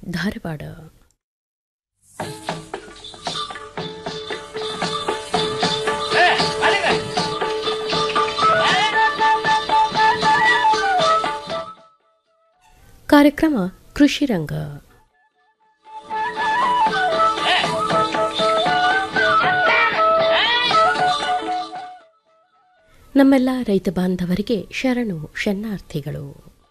ಧಾರವಾಡ ಕಾರ್ಯಕ್ರಮ ಕೃಷಿ ರಂಗ ನಮ್ಮೆಲ್ಲ ರೈತ ಬಾಂಧವರಿಗೆ ಶರಣು ಶರಣಾರ್ಥಿಗಳು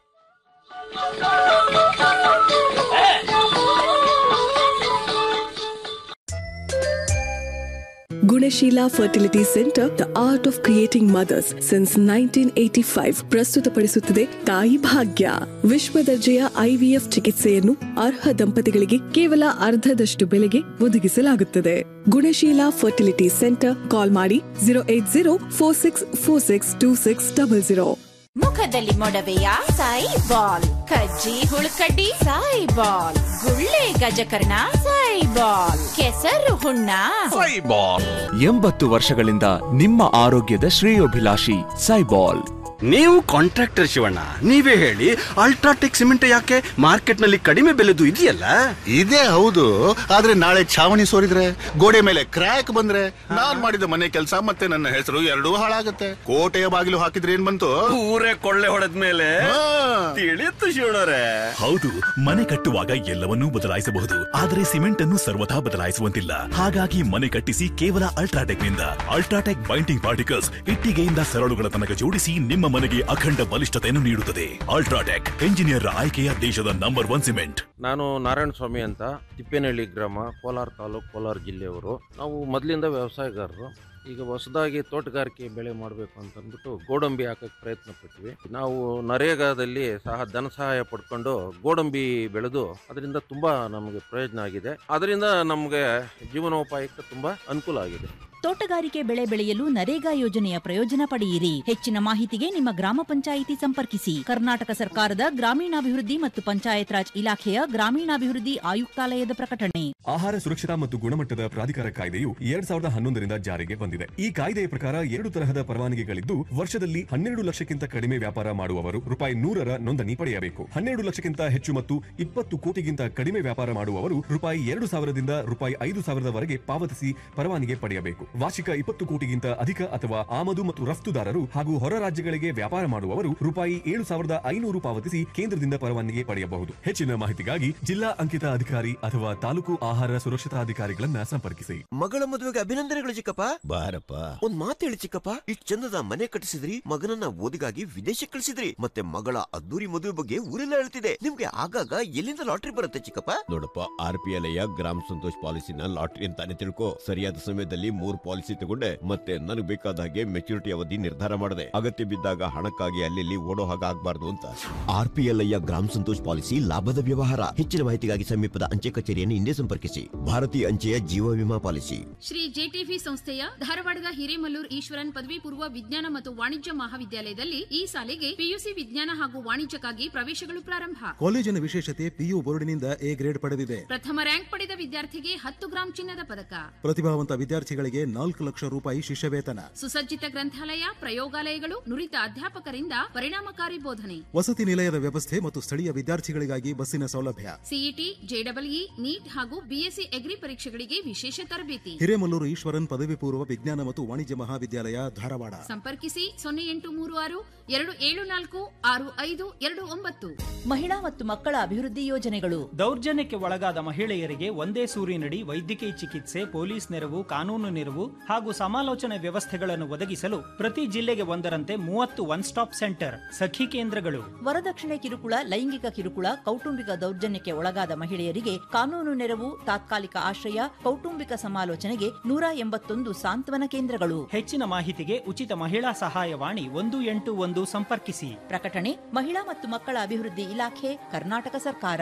Gunasheela fertility centre the art of creating mothers since nineteen eighty five ಪ್ರಸ್ತುತಪಡಿಸುತ್ತದೆ ತಾಯಿ ಭಾಗ್ಯ ವಿಶ್ವ ದರ್ಜೆಯ ಐವಿಎಫ್ ಚಿಕಿತ್ಸೆಯನ್ನು ಅರ್ಹ ದಂಪತಿಗಳಿಗೆ ಕೇವಲ ಅರ್ಧದಷ್ಟು ಬೆಲೆಗೆ ಒದಗಿಸಲಾಗುತ್ತದೆ ಗುಣಶೀಲ ಫರ್ಟಿಲಿಟಿ ಸೆಂಟರ್ ಕಾಲ್ ಮಾಡಿ zero eight zero four six four six two six double zero ಮುಖದಲ್ಲಿ ಮೊಡವೆಯ ಸಾಯಿ ಬಾಲ್ ಕಜ್ಜಿ ಹುಳುಕಡ್ಡಿ ಸಾಯಿ ಬಾಲ್ ಗುಳ್ಳೆ ಗಜಕರ್ಣ ಸಾಯಿ ಬಾಲ್ ಕೆಸರು ಹುಣ್ಣ ಸೈಬಾಲ್ ಎಂಬತ್ತು ವರ್ಷಗಳಿಂದ ನಿಮ್ಮ ಆರೋಗ್ಯದ ಶ್ರೇಯೋಭಿಲಾಷಿ ಸೈಬಾಲ್ ನೀವು ಕಾಂಟ್ರಾಕ್ಟರ್ ಶಿವಣ್ಣ ನೀವೇ ಹೇಳಿ ಅಲ್ಟ್ರಾಟೆಕ್ ಸಿಮೆಂಟ್ ಯಾಕೆ ಮಾರ್ಕೆಟ್ ನಲ್ಲಿ ಕಡಿಮೆ ಬೆಲೆದು ಇದೆಯಲ್ಲ ಇದೇ ಹೌದು ಆದ್ರೆ ನಾಳೆ ಛಾವಣಿ ಸೋರಿದ್ರೆ ಗೋಡೆ ಮೇಲೆ ಕ್ರ್ಯಾಕ್ ಬಂದ್ರೆ ನಾನ್ ಮಾಡಿದ ಮನೆ ಕೆಲಸ ಮತ್ತೆ ನನ್ನ ಹೆಸರು ಎರಡೂ ಹಾಳಾಗತ್ತೆ ಕೋಟೆಯ ಬಾಗಿಲು ಹಾಕಿದ್ರೆ ಏನ್ ಬಂತು ಊರೇ ಕೊಳ್ಳೆ ಹೊಡೆದ ಮೇಲೆ ಹಾ. ತಿಳಿಯುತ್ತು ಶಿವಣ್ಣರೇ ಹೌದು ಮನೆ ಕಟ್ಟುವಾಗ ಎಲ್ಲವನ್ನೂ ಬದಲಾಯಿಸಬಹುದು ಆದರೆ ಸಿಮೆಂಟ್ ಅನ್ನು ಸರ್ವಥಾ ಬದಲಾಯಿಸುವಂತಿಲ್ಲ ಹಾಗಾಗಿ ಮನೆ ಕಟ್ಟಿಸಿ ಕೇವಲ ಅಲ್ಟ್ರಾಟೆಕ್ ನಿಂದ ಅಲ್ಟ್ರಾಟೆಕ್ ಬೈಂಡಿಂಗ್ ಪಾರ್ಟಿಕಲ್ಸ್ ಇಟ್ಟಿಗೆಯಿಂದ ಸರಳುಗಳ ತನಕ ಜೋಡಿಸಿ ನಿಮ್ಮ ಮನೆಗೆ ಅಖಂಡ ಬಲಿಷ್ಠತೆಯನ್ನು ನೀಡುತ್ತದೆ ಅಲ್ಟ್ರಾಟೆಕ್ ಎಂಜಿನಿಯರ್ ಆಯ್ಕೆಯ ದೇಶದ ನಂಬರ್ ಒನ್ ಸಿಮೆಂಟ್ ನಾನು ನಾರಾಯಣ ಸ್ವಾಮಿ ಅಂತ ತಿಪ್ಪೇನಹಳ್ಳಿ ಗ್ರಾಮ ಕೋಲಾರ ತಾಲೂಕು ಕೋಲಾರ ಜಿಲ್ಲೆಯವರು ನಾವು ಮೊದಲಿಂದ ವ್ಯವಸಾಯಗಾರರು ಈಗ ಹೊಸದಾಗಿ ತೋಟಗಾರಿಕೆ ಬೆಳೆ ಮಾಡಬೇಕು ಅಂತ ಅಂದ್ಬಿಟ್ಟು ಗೋಡಂಬಿ ಹಾಕಕ್ಕೆ ಪ್ರಯತ್ನ ಪಟ್ವಿ ನಾವು ನರೇಗಾದಲ್ಲಿ ಸಹ ಧನ ಸಹಾಯ ಪಡ್ಕೊಂಡು ಗೋಡಂಬಿ ಬೆಳೆದು ಅದರಿಂದ ತುಂಬಾ ನಮಗೆ ಪ್ರಯೋಜನ ಆಗಿದೆ ಅದರಿಂದ ನಮಗೆ ಜೀವನೋಪಾಯಕ್ಕೆ ತುಂಬಾ ಅನುಕೂಲ ಆಗಿದೆ ತೋಟಗಾರಿಕೆ ಬೆಳೆ ಬೆಳೆಯಲು ನರೇಗಾ ಯೋಜನೆಯ ಪ್ರಯೋಜನ ಪಡೆಯಿರಿ ಹೆಚ್ಚಿನ ಮಾಹಿತಿಗೆ ನಿಮ್ಮ ಗ್ರಾಮ ಪಂಚಾಯಿತಿ ಸಂಪರ್ಕಿಸಿ ಕರ್ನಾಟಕ ಸರ್ಕಾರದ ಗ್ರಾಮೀಣಾಭಿವೃದ್ಧಿ ಮತ್ತು ಪಂಚಾಯತ್ ರಾಜ್ ಇಲಾಖೆಯ ಗ್ರಾಮೀಣಾಭಿವೃದ್ಧಿ ಆಯುಕ್ತಾಲಯದ ಪ್ರಕಟಣೆ ಆಹಾರ ಸುರಕ್ಷತಾ ಮತ್ತು ಗುಣಮಟ್ಟದ ಪ್ರಾಧಿಕಾರ ಕಾಯ್ದೆಯು ಎರಡ್ ಸಾವಿರದ ಹನ್ನೊಂದರಿಂದ ಜಾರಿಗೆ ಬಂದಿದೆ ಈ ಕಾಯ್ದೆಯ ಪ್ರಕಾರ ಎರಡು ತರಹದ ಪರವಾನಗಿಗಳಿದ್ದು ವರ್ಷದಲ್ಲಿ ಹನ್ನೆರಡು ಲಕ್ಷಕ್ಕಿಂತ ಕಡಿಮೆ ವ್ಯಾಪಾರ ಮಾಡುವವರು ರೂಪಾಯಿ ನೂರರ ನೋಂದಣಿ ಪಡೆಯಬೇಕು ಹನ್ನೆರಡು ಲಕ್ಷಕ್ಕಿಂತ ಹೆಚ್ಚು ಮತ್ತು ಇಪ್ಪತ್ತು ಕೋಟಿಗಿಂತ ಕಡಿಮೆ ವ್ಯಾಪಾರ ಮಾಡುವವರು ರೂಪಾಯಿ ಎರಡು ಸಾವಿರದಿಂದ ರೂಪಾಯಿ ಐದು ಸಾವಿರದವರೆಗೆ ಪಾವತಿಸಿ ಪರವಾನಗಿ ಪಡೆಯಬೇಕು ವಾರ್ಷಿಕ ಇಪ್ಪತ್ತು ಕೋಟಿಗಿಂತ ಅಧಿಕ ಅಥವಾ ಆಮದು ಮತ್ತು ರಫ್ತುದಾರರು ಹಾಗೂ ಹೊರ ರಾಜ್ಯಗಳಿಗೆ ವ್ಯಾಪಾರ ಮಾಡುವವರು ರೂಪಾಯಿ ಏಳು ಸಾವಿರದ ಐನೂರು ಪಾವತಿಸಿ ಕೇಂದ್ರದಿಂದ ಪರವಾನಗಿ ಪಡೆಯಬಹುದು ಹೆಚ್ಚಿನ ಮಾಹಿತಿಗಾಗಿ ಜಿಲ್ಲಾ ಅಂಕಿತ ಅಧಿಕಾರಿ ಅಥವಾ ತಾಲೂಕು ಆಹಾರ ಸುರಕ್ಷತಾ ಅಧಿಕಾರಿಗಳನ್ನ ಸಂಪರ್ಕಿಸಿ ಮಗಳ ಮದುವೆಗೆ ಅಭಿನಂದನೆಗಳು ಚಿಕ್ಕಪ್ಪ ಬಾರಪ್ಪ ಒಂದ್ ಮಾತು ಹೇಳಿ ಚಿಕ್ಕಪ್ಪ ಇಷ್ಟ್ ಚಂದದ ಮನೆ ಕಟ್ಟಿಸಿದ್ರಿ ಮಗನನ್ನ ಓದಿಗಾಗಿ ವಿದೇಶಕ್ಕೆ ಕಳಿಸಿದ್ರಿ ಮತ್ತೆ ಮಗಳ ಅದ್ದೂರಿ ಮದುವೆ ಬಗ್ಗೆ ಊರೆಲ್ಲ ಹೇಳ್ತಿದೆ ನಿಮ್ಗೆ ಆಗಾಗ ಎಲ್ಲಿಂದ ಲಾಟ್ರಿ ಬರುತ್ತೆ ಚಿಕ್ಕಪ್ಪ ನೋಡಪ್ಪ ಆರ್ ಪಿ ಎಲ್ ಗ್ರಾಮ ಸಂತೋಷ್ ಪಾಲಿಸಿನ ಲಾಟ್ರಿ ಅಂತಾನೆ ತಿಳ್ಕೊ ಸರಿಯಾದ ಸಮಯದಲ್ಲಿ ಮೂರ್ ಪಾಲಿಸಿ ತಗೊಂಡೆ ಮತ್ತೆ ನನಗೆ ಬೇಕಾದ ಹಾಗೆ ಮೆಚುರಿಟಿ ಅವಧಿ ನಿರ್ಧಾರ ಮಾಡಿದೆ ಅಗತ್ಯ ಬಿದ್ದಾಗ ಹಣಕ್ಕಾಗಿ ಅಲ್ಲಿ ಓಡೋ ಹಾಗೆ ಆಗ್ಬಾರ್ದು ಅಂತ ಆರ್ ಪಿ ಎಲ್ ಐಯ ಗ್ರಾಮ ಸಂತೋಷ್ ಪಾಲಿಸಿ ಲಾಭದ ವ್ಯವಹಾರ ಹೆಚ್ಚಿನ ಮಾಹಿತಿಗಾಗಿ ಸಮೀಪದ ಅಂಚೆ ಕಚೇರಿಯನ್ನು ಹಿಂದೆ ಸಂಪರ್ಕಿಸಿ ಭಾರತೀಯ ಅಂಚೆಯ ಜೀವ ವಿಮಾ ಪಾಲಿಸಿ ಶ್ರೀ ಜೆಟಿವಿ ಸಂಸ್ಥೆಯ ಧಾರವಾಡದ ಹಿರೇಮಲ್ಲೂರ್ ಈಶ್ವರನ್ ಪದವಿ ಪೂರ್ವ ವಿಜ್ಞಾನ ಮತ್ತು ವಾಣಿಜ್ಯ ಮಹಾವಿದ್ಯಾಲಯದಲ್ಲಿ ಈ ಸಾಲಿಗೆ ಪಿಯುಸಿ ವಿಜ್ಞಾನ ಹಾಗೂ ವಾಣಿಜ್ಯಕ್ಕಾಗಿ ಪ್ರವೇಶಗಳು ಪ್ರಾರಂಭ ಕಾಲೇಜಿನ ವಿಶೇಷತೆ ಪಿಯು ಬೋರ್ಡಿನಿಂದ ಎ ಗ್ರೇಡ್ ಪಡೆದಿದೆ ಪ್ರಥಮ ರ್ಯಾಂಕ್ ಪಡೆದ ವಿದ್ಯಾರ್ಥಿಗೆ ಹತ್ತು ಗ್ರಾಂ ಚಿನ್ನದ ಪದಕ ಪ್ರತಿಭಾವಂತ ವಿದ್ಯಾರ್ಥಿಗಳಿಗೆ ನಾಲ್ಕು ಲಕ್ಷ ರೂಪಾಯಿ ಶಿಷ್ಯ ವೇತನ ಸುಸಜ್ಜಿತ ಗ್ರಂಥಾಲಯ ಪ್ರಯೋಗಾಲಯಗಳು ನುರಿತ ಅಧ್ಯಾಪಕರಿಂದ ಪರಿಣಾಮಕಾರಿ ಬೋಧನೆ ವಸತಿ ನಿಲಯದ ವ್ಯವಸ್ಥೆ ಮತ್ತು ಸ್ಥಳೀಯ ವಿದ್ಯಾರ್ಥಿಗಳಿಗಾಗಿ ಬಸ್ಸಿನ ಸೌಲಭ್ಯ ಸಿಇಟಿ ಜೆಡಬ್ಲ್ಇ ನೀಟ್ ಹಾಗೂ ಬಿಎಸ್ಸಿ ಎಗ್ರಿ ಪರೀಕ್ಷೆಗಳಿಗೆ ವಿಶೇಷ ತರಬೇತಿ ಹಿರೇಮಲ್ಲೂರು ಈಶ್ವರನ್ ಪದವಿ ಪೂರ್ವ ವಿಜ್ಞಾನ ಮತ್ತು ವಾಣಿಜ್ಯ ಮಹಾವಿದ್ಯಾಲಯ ಧಾರವಾಡ ಸಂಪರ್ಕಿಸಿ ಸೊನ್ನೆ ಎಂಟು ಮೂರು ಆರು ಎರಡು ಏಳು ನಾಲ್ಕು ಆರು ಐದು ಎರಡು ಒಂಬತ್ತು ಮಹಿಳಾ ಮತ್ತು ಮಕ್ಕಳ ಅಭಿವೃದ್ಧಿ ಯೋಜನೆಗಳು ದೌರ್ಜನ್ಯಕ್ಕೆ ಒಳಗಾದ ಮಹಿಳೆಯರಿಗೆ ಒಂದೇ ಸೂರಿನಡಿ ವೈದ್ಯಕೀಯ ಚಿಕಿತ್ಸೆ ಪೊಲೀಸ್ ನೆರವು ಕಾನೂನು ನೆರವು ಹಾಗೂ ಸಮಾಲೋಚನೆ ವ್ಯವಸ್ಥೆಗಳನ್ನು ಒದಗಿಸಲು ಪ್ರತಿ ಜಿಲ್ಲೆಗೆ ಒಂದರಂತೆ ಮೂವತ್ತು ಒನ್ ಸ್ಟಾಪ್ ಸೆಂಟರ್ ಸಖಿ ಕೇಂದ್ರಗಳು ವರದಕ್ಷಿಣೆ ಕಿರುಕುಳ ಲೈಂಗಿಕ ಕಿರುಕುಳ ಕೌಟುಂಬಿಕ ದೌರ್ಜನ್ಯಕ್ಕೆ ಒಳಗಾದ ಮಹಿಳೆಯರಿಗೆ ಕಾನೂನು ನೆರವು ತಾತ್ಕಾಲಿಕ ಆಶ್ರಯ ಕೌಟುಂಬಿಕ ಸಮಾಲೋಚನೆಗೆ ನೂರ ಎಂಬತ್ತೊಂದು ಸಾಂತ್ವನ ಕೇಂದ್ರಗಳು ಹೆಚ್ಚಿನ ಮಾಹಿತಿಗೆ ಉಚಿತ ಮಹಿಳಾ ಸಹಾಯವಾಣಿ ಒಂದು ಎಂಟು ಒಂದು ಸಂಪರ್ಕಿಸಿ ಪ್ರಕಟಣೆ ಮಹಿಳಾ ಮತ್ತು ಮಕ್ಕಳ ಅಭಿವೃದ್ಧಿ ಇಲಾಖೆ ಕರ್ನಾಟಕ ಸರ್ಕಾರ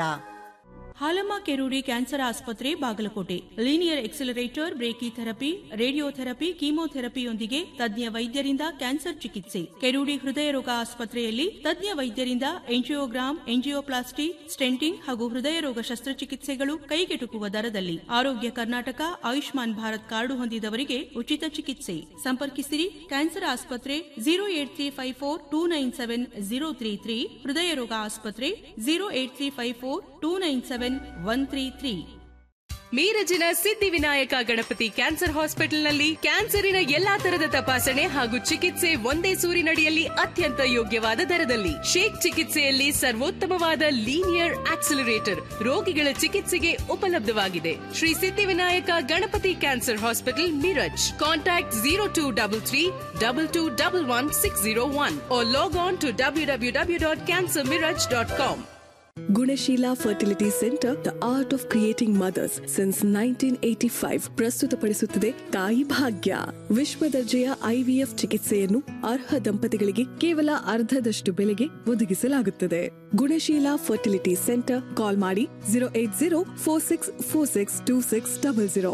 ಹಾಲಮ್ಮ ಕೆರೂಡಿ ಕ್ಯಾನ್ಸರ್ ಆಸ್ಪತ್ರೆ Bagalkot linear accelerator brachytherapy radiotherapy ಕೀಮೋಥೆರಪಿಯೊಂದಿಗೆ ತಜ್ಞ ವೈದ್ಯರಿಂದ ಕ್ಯಾನ್ಸರ್ ಚಿಕಿತ್ಸೆ ಕೆರೂಡಿ ಹೃದಯ ರೋಗ ಆಸ್ಪತ್ರೆಯಲ್ಲಿ ತಜ್ಞ ವೈದ್ಯರಿಂದ ಎಂಜಿಯೋಗ್ರಾಮ್ ಎಂಜಿಯೋಪ್ಲಾಸ್ಟಿ ಸ್ಟೆಂಟಿಂಗ್ ಹಾಗೂ ಹೃದಯ ರೋಗ ಶಸ್ತ್ರಚಿಕಿತ್ಸೆಗಳು ಕೈಗೆಟುಕುವ ದರದಲ್ಲಿ ಆರೋಗ್ಯ ಕರ್ನಾಟಕ ಆಯುಷ್ಮಾನ್ ಭಾರತ್ ಕಾರ್ಡು ಹೊಂದಿದವರಿಗೆ ಉಚಿತ ಚಿಕಿತ್ಸೆ ಸಂಪರ್ಕಿಸಿರಿ ಕ್ಯಾನ್ಸರ್ ಆಸ್ಪತ್ರೆ zero eight three five four two nine seven zero three three ಹೃದಯ ರೋಗ ಆಸ್ಪತ್ರೆ zero eight three five four two nine seven seven one three three ಮೀರಜಿನ ಸಿದ್ಧಿವಿನಾಯಕ ಗಣಪತಿ ಕ್ಯಾನ್ಸರ್ ಹಾಸ್ಪಿಟಲ್ನಲ್ಲಿ ಕ್ಯಾನ್ಸರಿನ ಎಲ್ಲಾ ತರದ ತಪಾಸಣೆ ಹಾಗೂ ಚಿಕಿತ್ಸೆ ಒಂದೇ ಸೂರಿನಡಿಯಲ್ಲಿ ಅತ್ಯಂತ ಯೋಗ್ಯವಾದ ದರದಲ್ಲಿ ಶೇಕ್ ಚಿಕಿತ್ಸೆಯಲ್ಲಿ ಸರ್ವೋತ್ತಮವಾದ ಲೀನಿಯರ್ ಆಕ್ಸಿಲರೇಟರ್ ರೋಗಿಗಳ ಚಿಕಿತ್ಸೆಗೆ ಉಪಲಬ್ಧವಾಗಿದೆ Shri Siddhivinayak Ganapati cancer hospital Miraj contact zero two double three double two double one six zero one log on to W W W dot cancer Miraj dot com Gunasheela fertility centre the art of creating mothers since nineteen eighty five ಪ್ರಸ್ತುತಪಡಿಸುತ್ತದೆ ತಾಯಿ ಭಾಗ್ಯ ವಿಶ್ವ ದರ್ಜೆಯ IVF ಚಿಕಿತ್ಸೆಯನ್ನು ಅರ್ಹ ದಂಪತಿಗಳಿಗೆ ಕೇವಲ ಅರ್ಧದಷ್ಟು ಬೆಲೆಗೆ ಒದಗಿಸಲಾಗುತ್ತದೆ ಗುಣಶೀಲ ಫರ್ಟಿಲಿಟಿ ಸೆಂಟರ್ ಕಾಲ್ ಮಾಡಿ zero eight zero four six four six two six double zero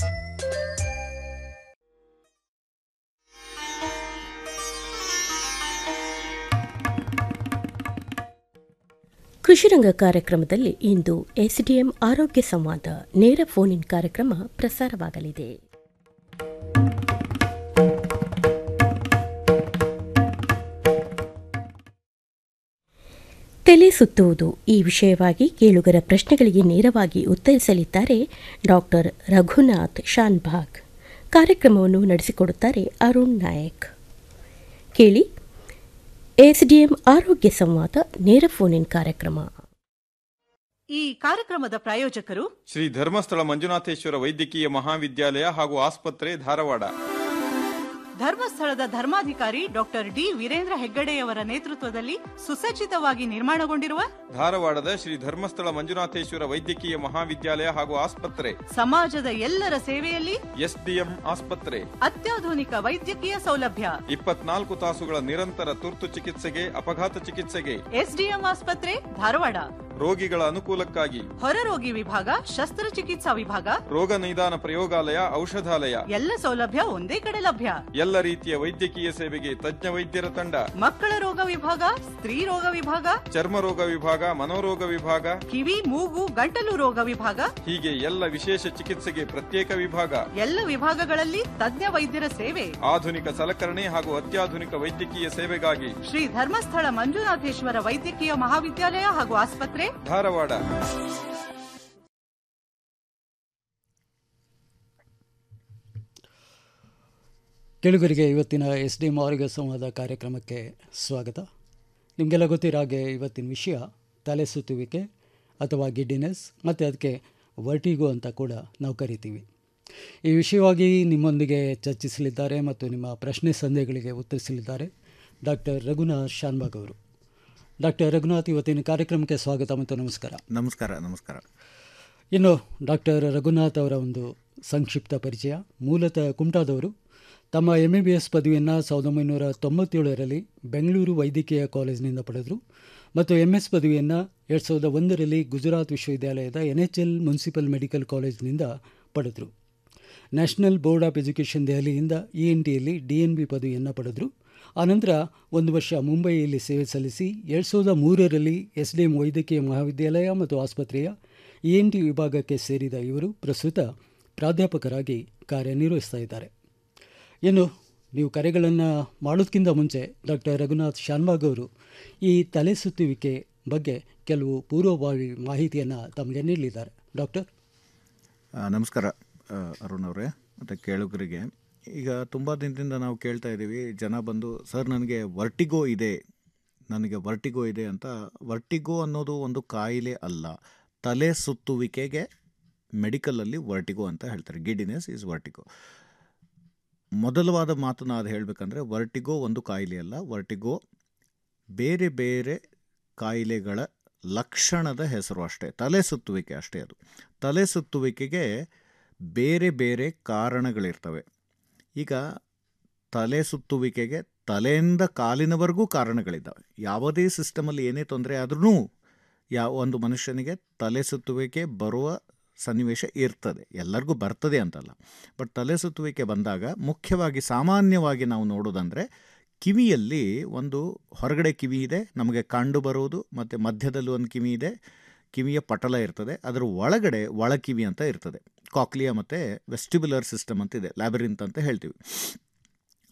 ಕೃಷಿರಂಗ ಕಾರ್ಯಕ್ರಮದಲ್ಲಿ ಇಂದು ಎಸ್ಡಿಎಂ ಆರೋಗ್ಯ ಸಂವಾದ ನೇರ ಫೋನ್ ಇನ್ ಕಾರ್ಯಕ್ರಮ ಪ್ರಸಾರವಾಗಲಿದೆ ತಲೆ ಸುತ್ತುವುದು ಈ ವಿಷಯವಾಗಿ ಕೇಳುಗರ ಪ್ರಶ್ನೆಗಳಿಗೆ ನೇರವಾಗಿ ಉತ್ತರಿಸಲಿದ್ದಾರೆ ಡಾಕ್ಟರ್ ರಘುನಾಥ್ ಶಾನ್ಭಾಗ್ ಕಾರ್ಯಕ್ರಮವನ್ನು ನಡೆಸಿಕೊಡುತ್ತಾರೆ ಅರುಣ್ ನಾಯಕ್ ಕೇಳಿ ಎಸ್ಡಿಎಂ ಆರೋಗ್ಯ ಸಂವಾದ ನೇರ ಫೋನ್ ಇನ್ ಕಾರ್ಯಕ್ರಮ ಈ ಕಾರ್ಯಕ್ರಮದ ಪ್ರಾಯೋಜಕರು ಶ್ರೀ ಧರ್ಮಸ್ಥಳ ಮಂಜುನಾಥೇಶ್ವರ ವೈದ್ಯಕೀಯ ಮಹಾವಿದ್ಯಾಲಯ ಹಾಗೂ ಆಸ್ಪತ್ರೆ ಧಾರವಾಡ ಧರ್ಮಸ್ಥಳದ ಧರ್ಮಾಧಿಕಾರಿ ಡಾಕ್ಟರ್ ಡಿ ವೀರೇಂದ್ರ ಹೆಗ್ಗಡೆಯವರ ನೇತೃತ್ವದಲ್ಲಿ ಸುಸಜ್ಜಿತವಾಗಿ ನಿರ್ಮಾಣಗೊಂಡಿರುವ ಧಾರವಾಡದ ಶ್ರೀ ಧರ್ಮಸ್ಥಳ ಮಂಜುನಾಥೇಶ್ವರ ವೈದ್ಯಕೀಯ ಮಹಾವಿದ್ಯಾಲಯ ಹಾಗೂ ಆಸ್ಪತ್ರೆ ಸಮಾಜದ ಎಲ್ಲರ ಸೇವೆಯಲ್ಲಿ ಎಸ್ಡಿಎಂ ಆಸ್ಪತ್ರೆ ಅತ್ಯಾಧುನಿಕ ವೈದ್ಯಕೀಯ ಸೌಲಭ್ಯ ಇಪ್ಪತ್ನಾಲ್ಕು ತಾಸುಗಳ ನಿರಂತರ ತುರ್ತು ಚಿಕಿತ್ಸೆಗೆ ಅಪಘಾತ ಚಿಕಿತ್ಸೆಗೆ ಎಸ್ಡಿಎಂ ಆಸ್ಪತ್ರೆ ಧಾರವಾಡ ರೋಗಿಗಳ ಅನುಕೂಲಕ್ಕಾಗಿ ಹೊರರೋಗಿ ವಿಭಾಗ ಶಸ್ತ್ರಚಿಕಿತ್ಸಾ ವಿಭಾಗ ರೋಗ ನಿದಾನ ಪ್ರಯೋಗಾಲಯ ಔಷಧಾಲಯ ಎಲ್ಲ ಸೌಲಭ್ಯ ಒಂದೇ ಕಡೆ ಲಭ್ಯ ಎಲ್ಲ ರೀತಿಯ ವೈದ್ಯಕೀಯ ಸೇವೆಗೆ ತಜ್ಞ ವೈದ್ಯರ ತಂಡ ಮಕ್ಕಳ ರೋಗ ವಿಭಾಗ ಸ್ತ್ರೀ ರೋಗ ವಿಭಾಗ ಚರ್ಮ ರೋಗ ವಿಭಾಗ ಮನೋರೋಗ ವಿಭಾಗ ಕಿವಿ ಮೂಗು ಗಂಟಲು ರೋಗ ವಿಭಾಗ ಹೀಗೆ ಎಲ್ಲ ವಿಶೇಷ ಚಿಕಿತ್ಸೆಗೆ ಪ್ರತ್ಯೇಕ ವಿಭಾಗ ಎಲ್ಲ ವಿಭಾಗಗಳಲ್ಲಿ ತಜ್ಞ ವೈದ್ಯರ ಸೇವೆ ಆಧುನಿಕ ಸಲಕರಣೆ ಹಾಗೂ ಅತ್ಯಾಧುನಿಕ ವೈದ್ಯಕೀಯ ಸೇವೆಗಾಗಿ ಶ್ರೀ ಧರ್ಮಸ್ಥಳ ಮಂಜುನಾಥೇಶ್ವರ ವೈದ್ಯಕೀಯ ಮಹಾವಿದ್ಯಾಲಯ ಹಾಗೂ ಆಸ್ಪತ್ರೆ ಧಾರವಾಡ ಕೆಳುಗರಿಗೆ ಇವತ್ತಿನ ಎಸ್ ಡಿ ಆರೋಗ್ಯ ಸಂವಾದ ಕಾರ್ಯಕ್ರಮಕ್ಕೆ ಸ್ವಾಗತ ನಿಮಗೆಲ್ಲ ಗೊತ್ತಿರೋ ಹಾಗೆ ಇವತ್ತಿನ ವಿಷಯ ತಲೆ ಸುತ್ತುವಿಕೆ ಅಥವಾ ಗಿಡ್ಡಿನೆಸ್ ಮತ್ತು ಅದಕ್ಕೆ ವರ್ಟಿಗೋ ಅಂತ ಕೂಡ ನಾವು ಕರಿತೀವಿ ಈ ವಿಷಯವಾಗಿ ನಿಮ್ಮೊಂದಿಗೆ ಚರ್ಚಿಸಲಿದ್ದಾರೆ ಮತ್ತು ನಿಮ್ಮ ಪ್ರಶ್ನೆ ಸಂದೇಹಗಳಿಗೆ ಉತ್ತರಿಸಲಿದ್ದಾರೆ ಡಾಕ್ಟರ್ ರಘುನಾಥ್ ಶಾನ್ಭಾಗ್ ಅವರು ಡಾಕ್ಟರ್ ರಘುನಾಥ್ ಇವತ್ತಿನ ಕಾರ್ಯಕ್ರಮಕ್ಕೆ ಸ್ವಾಗತ ಮತ್ತು ನಮಸ್ಕಾರ ನಮಸ್ಕಾರ ನಮಸ್ಕಾರ ಇನ್ನು ಡಾಕ್ಟರ್ ರಘುನಾಥ್ ಅವರ ಒಂದು ಸಂಕ್ಷಿಪ್ತ ಪರಿಚಯ ಮೂಲತಃ ಕುಮಟಾದವರು ತಮ್ಮ ಎಮ್ ಎ ಬಿ ಎಸ್ ಪದವಿಯನ್ನು ಸಾವಿರದ ಒಂಬೈನೂರ ತೊಂಬತ್ತೇಳರಲ್ಲಿ ಬೆಂಗಳೂರು ವೈದ್ಯಕೀಯ ಕಾಲೇಜಿನಿಂದ ಪಡೆದರು ಮತ್ತು ಎಮ್ ಎಸ್ ಪದವಿಯನ್ನು ಎರಡು ಸಾವಿರದ ಒಂದರಲ್ಲಿ ಗುಜರಾತ್ ವಿಶ್ವವಿದ್ಯಾಲಯದ N H L municipal medical ಕಾಲೇಜಿನಿಂದ ಪಡೆದರು ನ್ಯಾಷನಲ್ ಬೋರ್ಡ್ ಆಫ್ ಎಜುಕೇಷನ್ ದೆಹಲಿಯಿಂದ ಇ ಎನ್ ಟಿಯಲ್ಲಿ ಡಿ ಎನ್ ಬಿ ಪದವಿಯನ್ನು ಪಡೆದರು ಆನಂತರ ಒಂದು ವರ್ಷ ಮುಂಬಯಿಯಲ್ಲಿ ಸೇವೆ ಸಲ್ಲಿಸಿ ಎರಡು ಸಾವಿರದ ಮೂರರಲ್ಲಿ ಎಸ್ ಡಿ ಎಂ ವೈದ್ಯಕೀಯ ಮಹಾವಿದ್ಯಾಲಯ ಮತ್ತು ಆಸ್ಪತ್ರೆಯ ಇ ಎನ್ ಟಿ ವಿಭಾಗಕ್ಕೆ ಸೇರಿದ ಇವರು ಪ್ರಸ್ತುತ ಪ್ರಾಧ್ಯಾಪಕರಾಗಿ ಕಾರ್ಯನಿರ್ವಹಿಸ್ತಾ ಇದ್ದಾರೆ ಇನ್ನು ನೀವು ಕರೆಗಳನ್ನು ಮಾಡೋದಕ್ಕಿಂತ ಮುಂಚೆ ಡಾಕ್ಟರ್ ರಘುನಾಥ್ ಶಾನ್ಭಾಗ್ ಅವರು ಈ ತಲೆ ಸುತ್ತುವಿಕೆ ಬಗ್ಗೆ ಕೆಲವು ಪೂರ್ವಭಾವಿ ಮಾಹಿತಿಯನ್ನು ತಮಗೆ ನೀಡಲಿದ್ದಾರೆ ಡಾಕ್ಟರ್ ಆ, ನಮಸ್ಕಾರ ಆ, ಅರುಣ್ ಅವರೇ ಮತ್ತು ಕೇಳುಗರಿಗೆ ಈಗ ತುಂಬ ದಿನದಿಂದ ನಾವು ಕೇಳ್ತಾ ಇದ್ದೀವಿ ಜನ ಬಂದು ಸರ್ ನನಗೆ ವರ್ಟಿಗೋ ಇದೆ ನನಗೆ ವರ್ಟಿಗೋ ಇದೆ ಅಂತ ವರ್ಟಿಗೋ ಅನ್ನೋದು ಒಂದು ಕಾಯಿಲೆ ಅಲ್ಲ ತಲೆ ಸುತ್ತುವಿಕೆಗೆ ಮೆಡಿಕಲಲ್ಲಿ ವರ್ಟಿಗೋ ಅಂತ ಹೇಳ್ತಾರೆ ಗಿಡಿನೆಸ್ ಈಸ್ ವರ್ಟಿಗೋ ಮೊದಲವಾದ ಮಾತು ನಾನು ಹೇಳಬೇಕಂದ್ರೆ ವರ್ಟಿಗೋ ಒಂದು ಕಾಯಿಲೆ ಅಲ್ಲ ವರ್ಟಿಗೋ ಬೇರೆ ಬೇರೆ ಕಾಯಿಲೆಗಳ ಲಕ್ಷಣದ ಹೆಸರು ಅಷ್ಟೇ ತಲೆ ಸುತ್ತುವಿಕೆ ಅಷ್ಟೇ ಅದು ತಲೆ ಸುತ್ತುವಿಕೆಗೆ ಬೇರೆ ಬೇರೆ ಕಾರಣಗಳಿರ್ತವೆ ಈಗ ತಲೆ ಸುತ್ತುವಿಕೆಗೆ ತಲೆಯಿಂದ ಕಾಲಿನವರೆಗೂ ಕಾರಣಗಳಿದ್ದಾವೆ ಯಾವುದೇ ಸಿಸ್ಟಮಲ್ಲಿ ಏನೇ ತೊಂದರೆ ಆದ್ರೂ ಯಾವ ಒಂದು ಮನುಷ್ಯನಿಗೆ ತಲೆ ಸುತ್ತುವಿಕೆ ಬರುವ ಸನ್ನಿವೇಶ ಇರ್ತದೆ ಎಲ್ಲರಿಗೂ ಬರ್ತದೆ ಅಂತಲ್ಲ ಬಟ್ ತಲೆ ಸುತ್ತುವಿಕೆ ಬಂದಾಗ ಮುಖ್ಯವಾಗಿ ಸಾಮಾನ್ಯವಾಗಿ ನಾವು ನೋಡೋದಂದರೆ ಕಿವಿಯಲ್ಲಿ ಒಂದು ಹೊರಗಡೆ ಕಿವಿ ಇದೆ ನಮಗೆ ಕಂಡು ಬರುವುದು ಮತ್ತು ಮಧ್ಯದಲ್ಲಿ ಒಂದು ಕಿವಿ ಇದೆ ಕಿವಿಯ ಪಟಲ ಇರ್ತದೆ ಅದರ ಒಳಗಡೆ ಒಳಕಿವಿ ಅಂತ ಇರ್ತದೆ ಕಾಕ್ಲಿಯಾ ಮತ್ತು ವೆಸ್ಟಿಬ್ಯುಲರ್ ಸಿಸ್ಟಮ್ ಅಂತ ಇದೆ ಲ್ಯಾಬರಿಂತ್ ಅಂತ ಹೇಳ್ತೀವಿ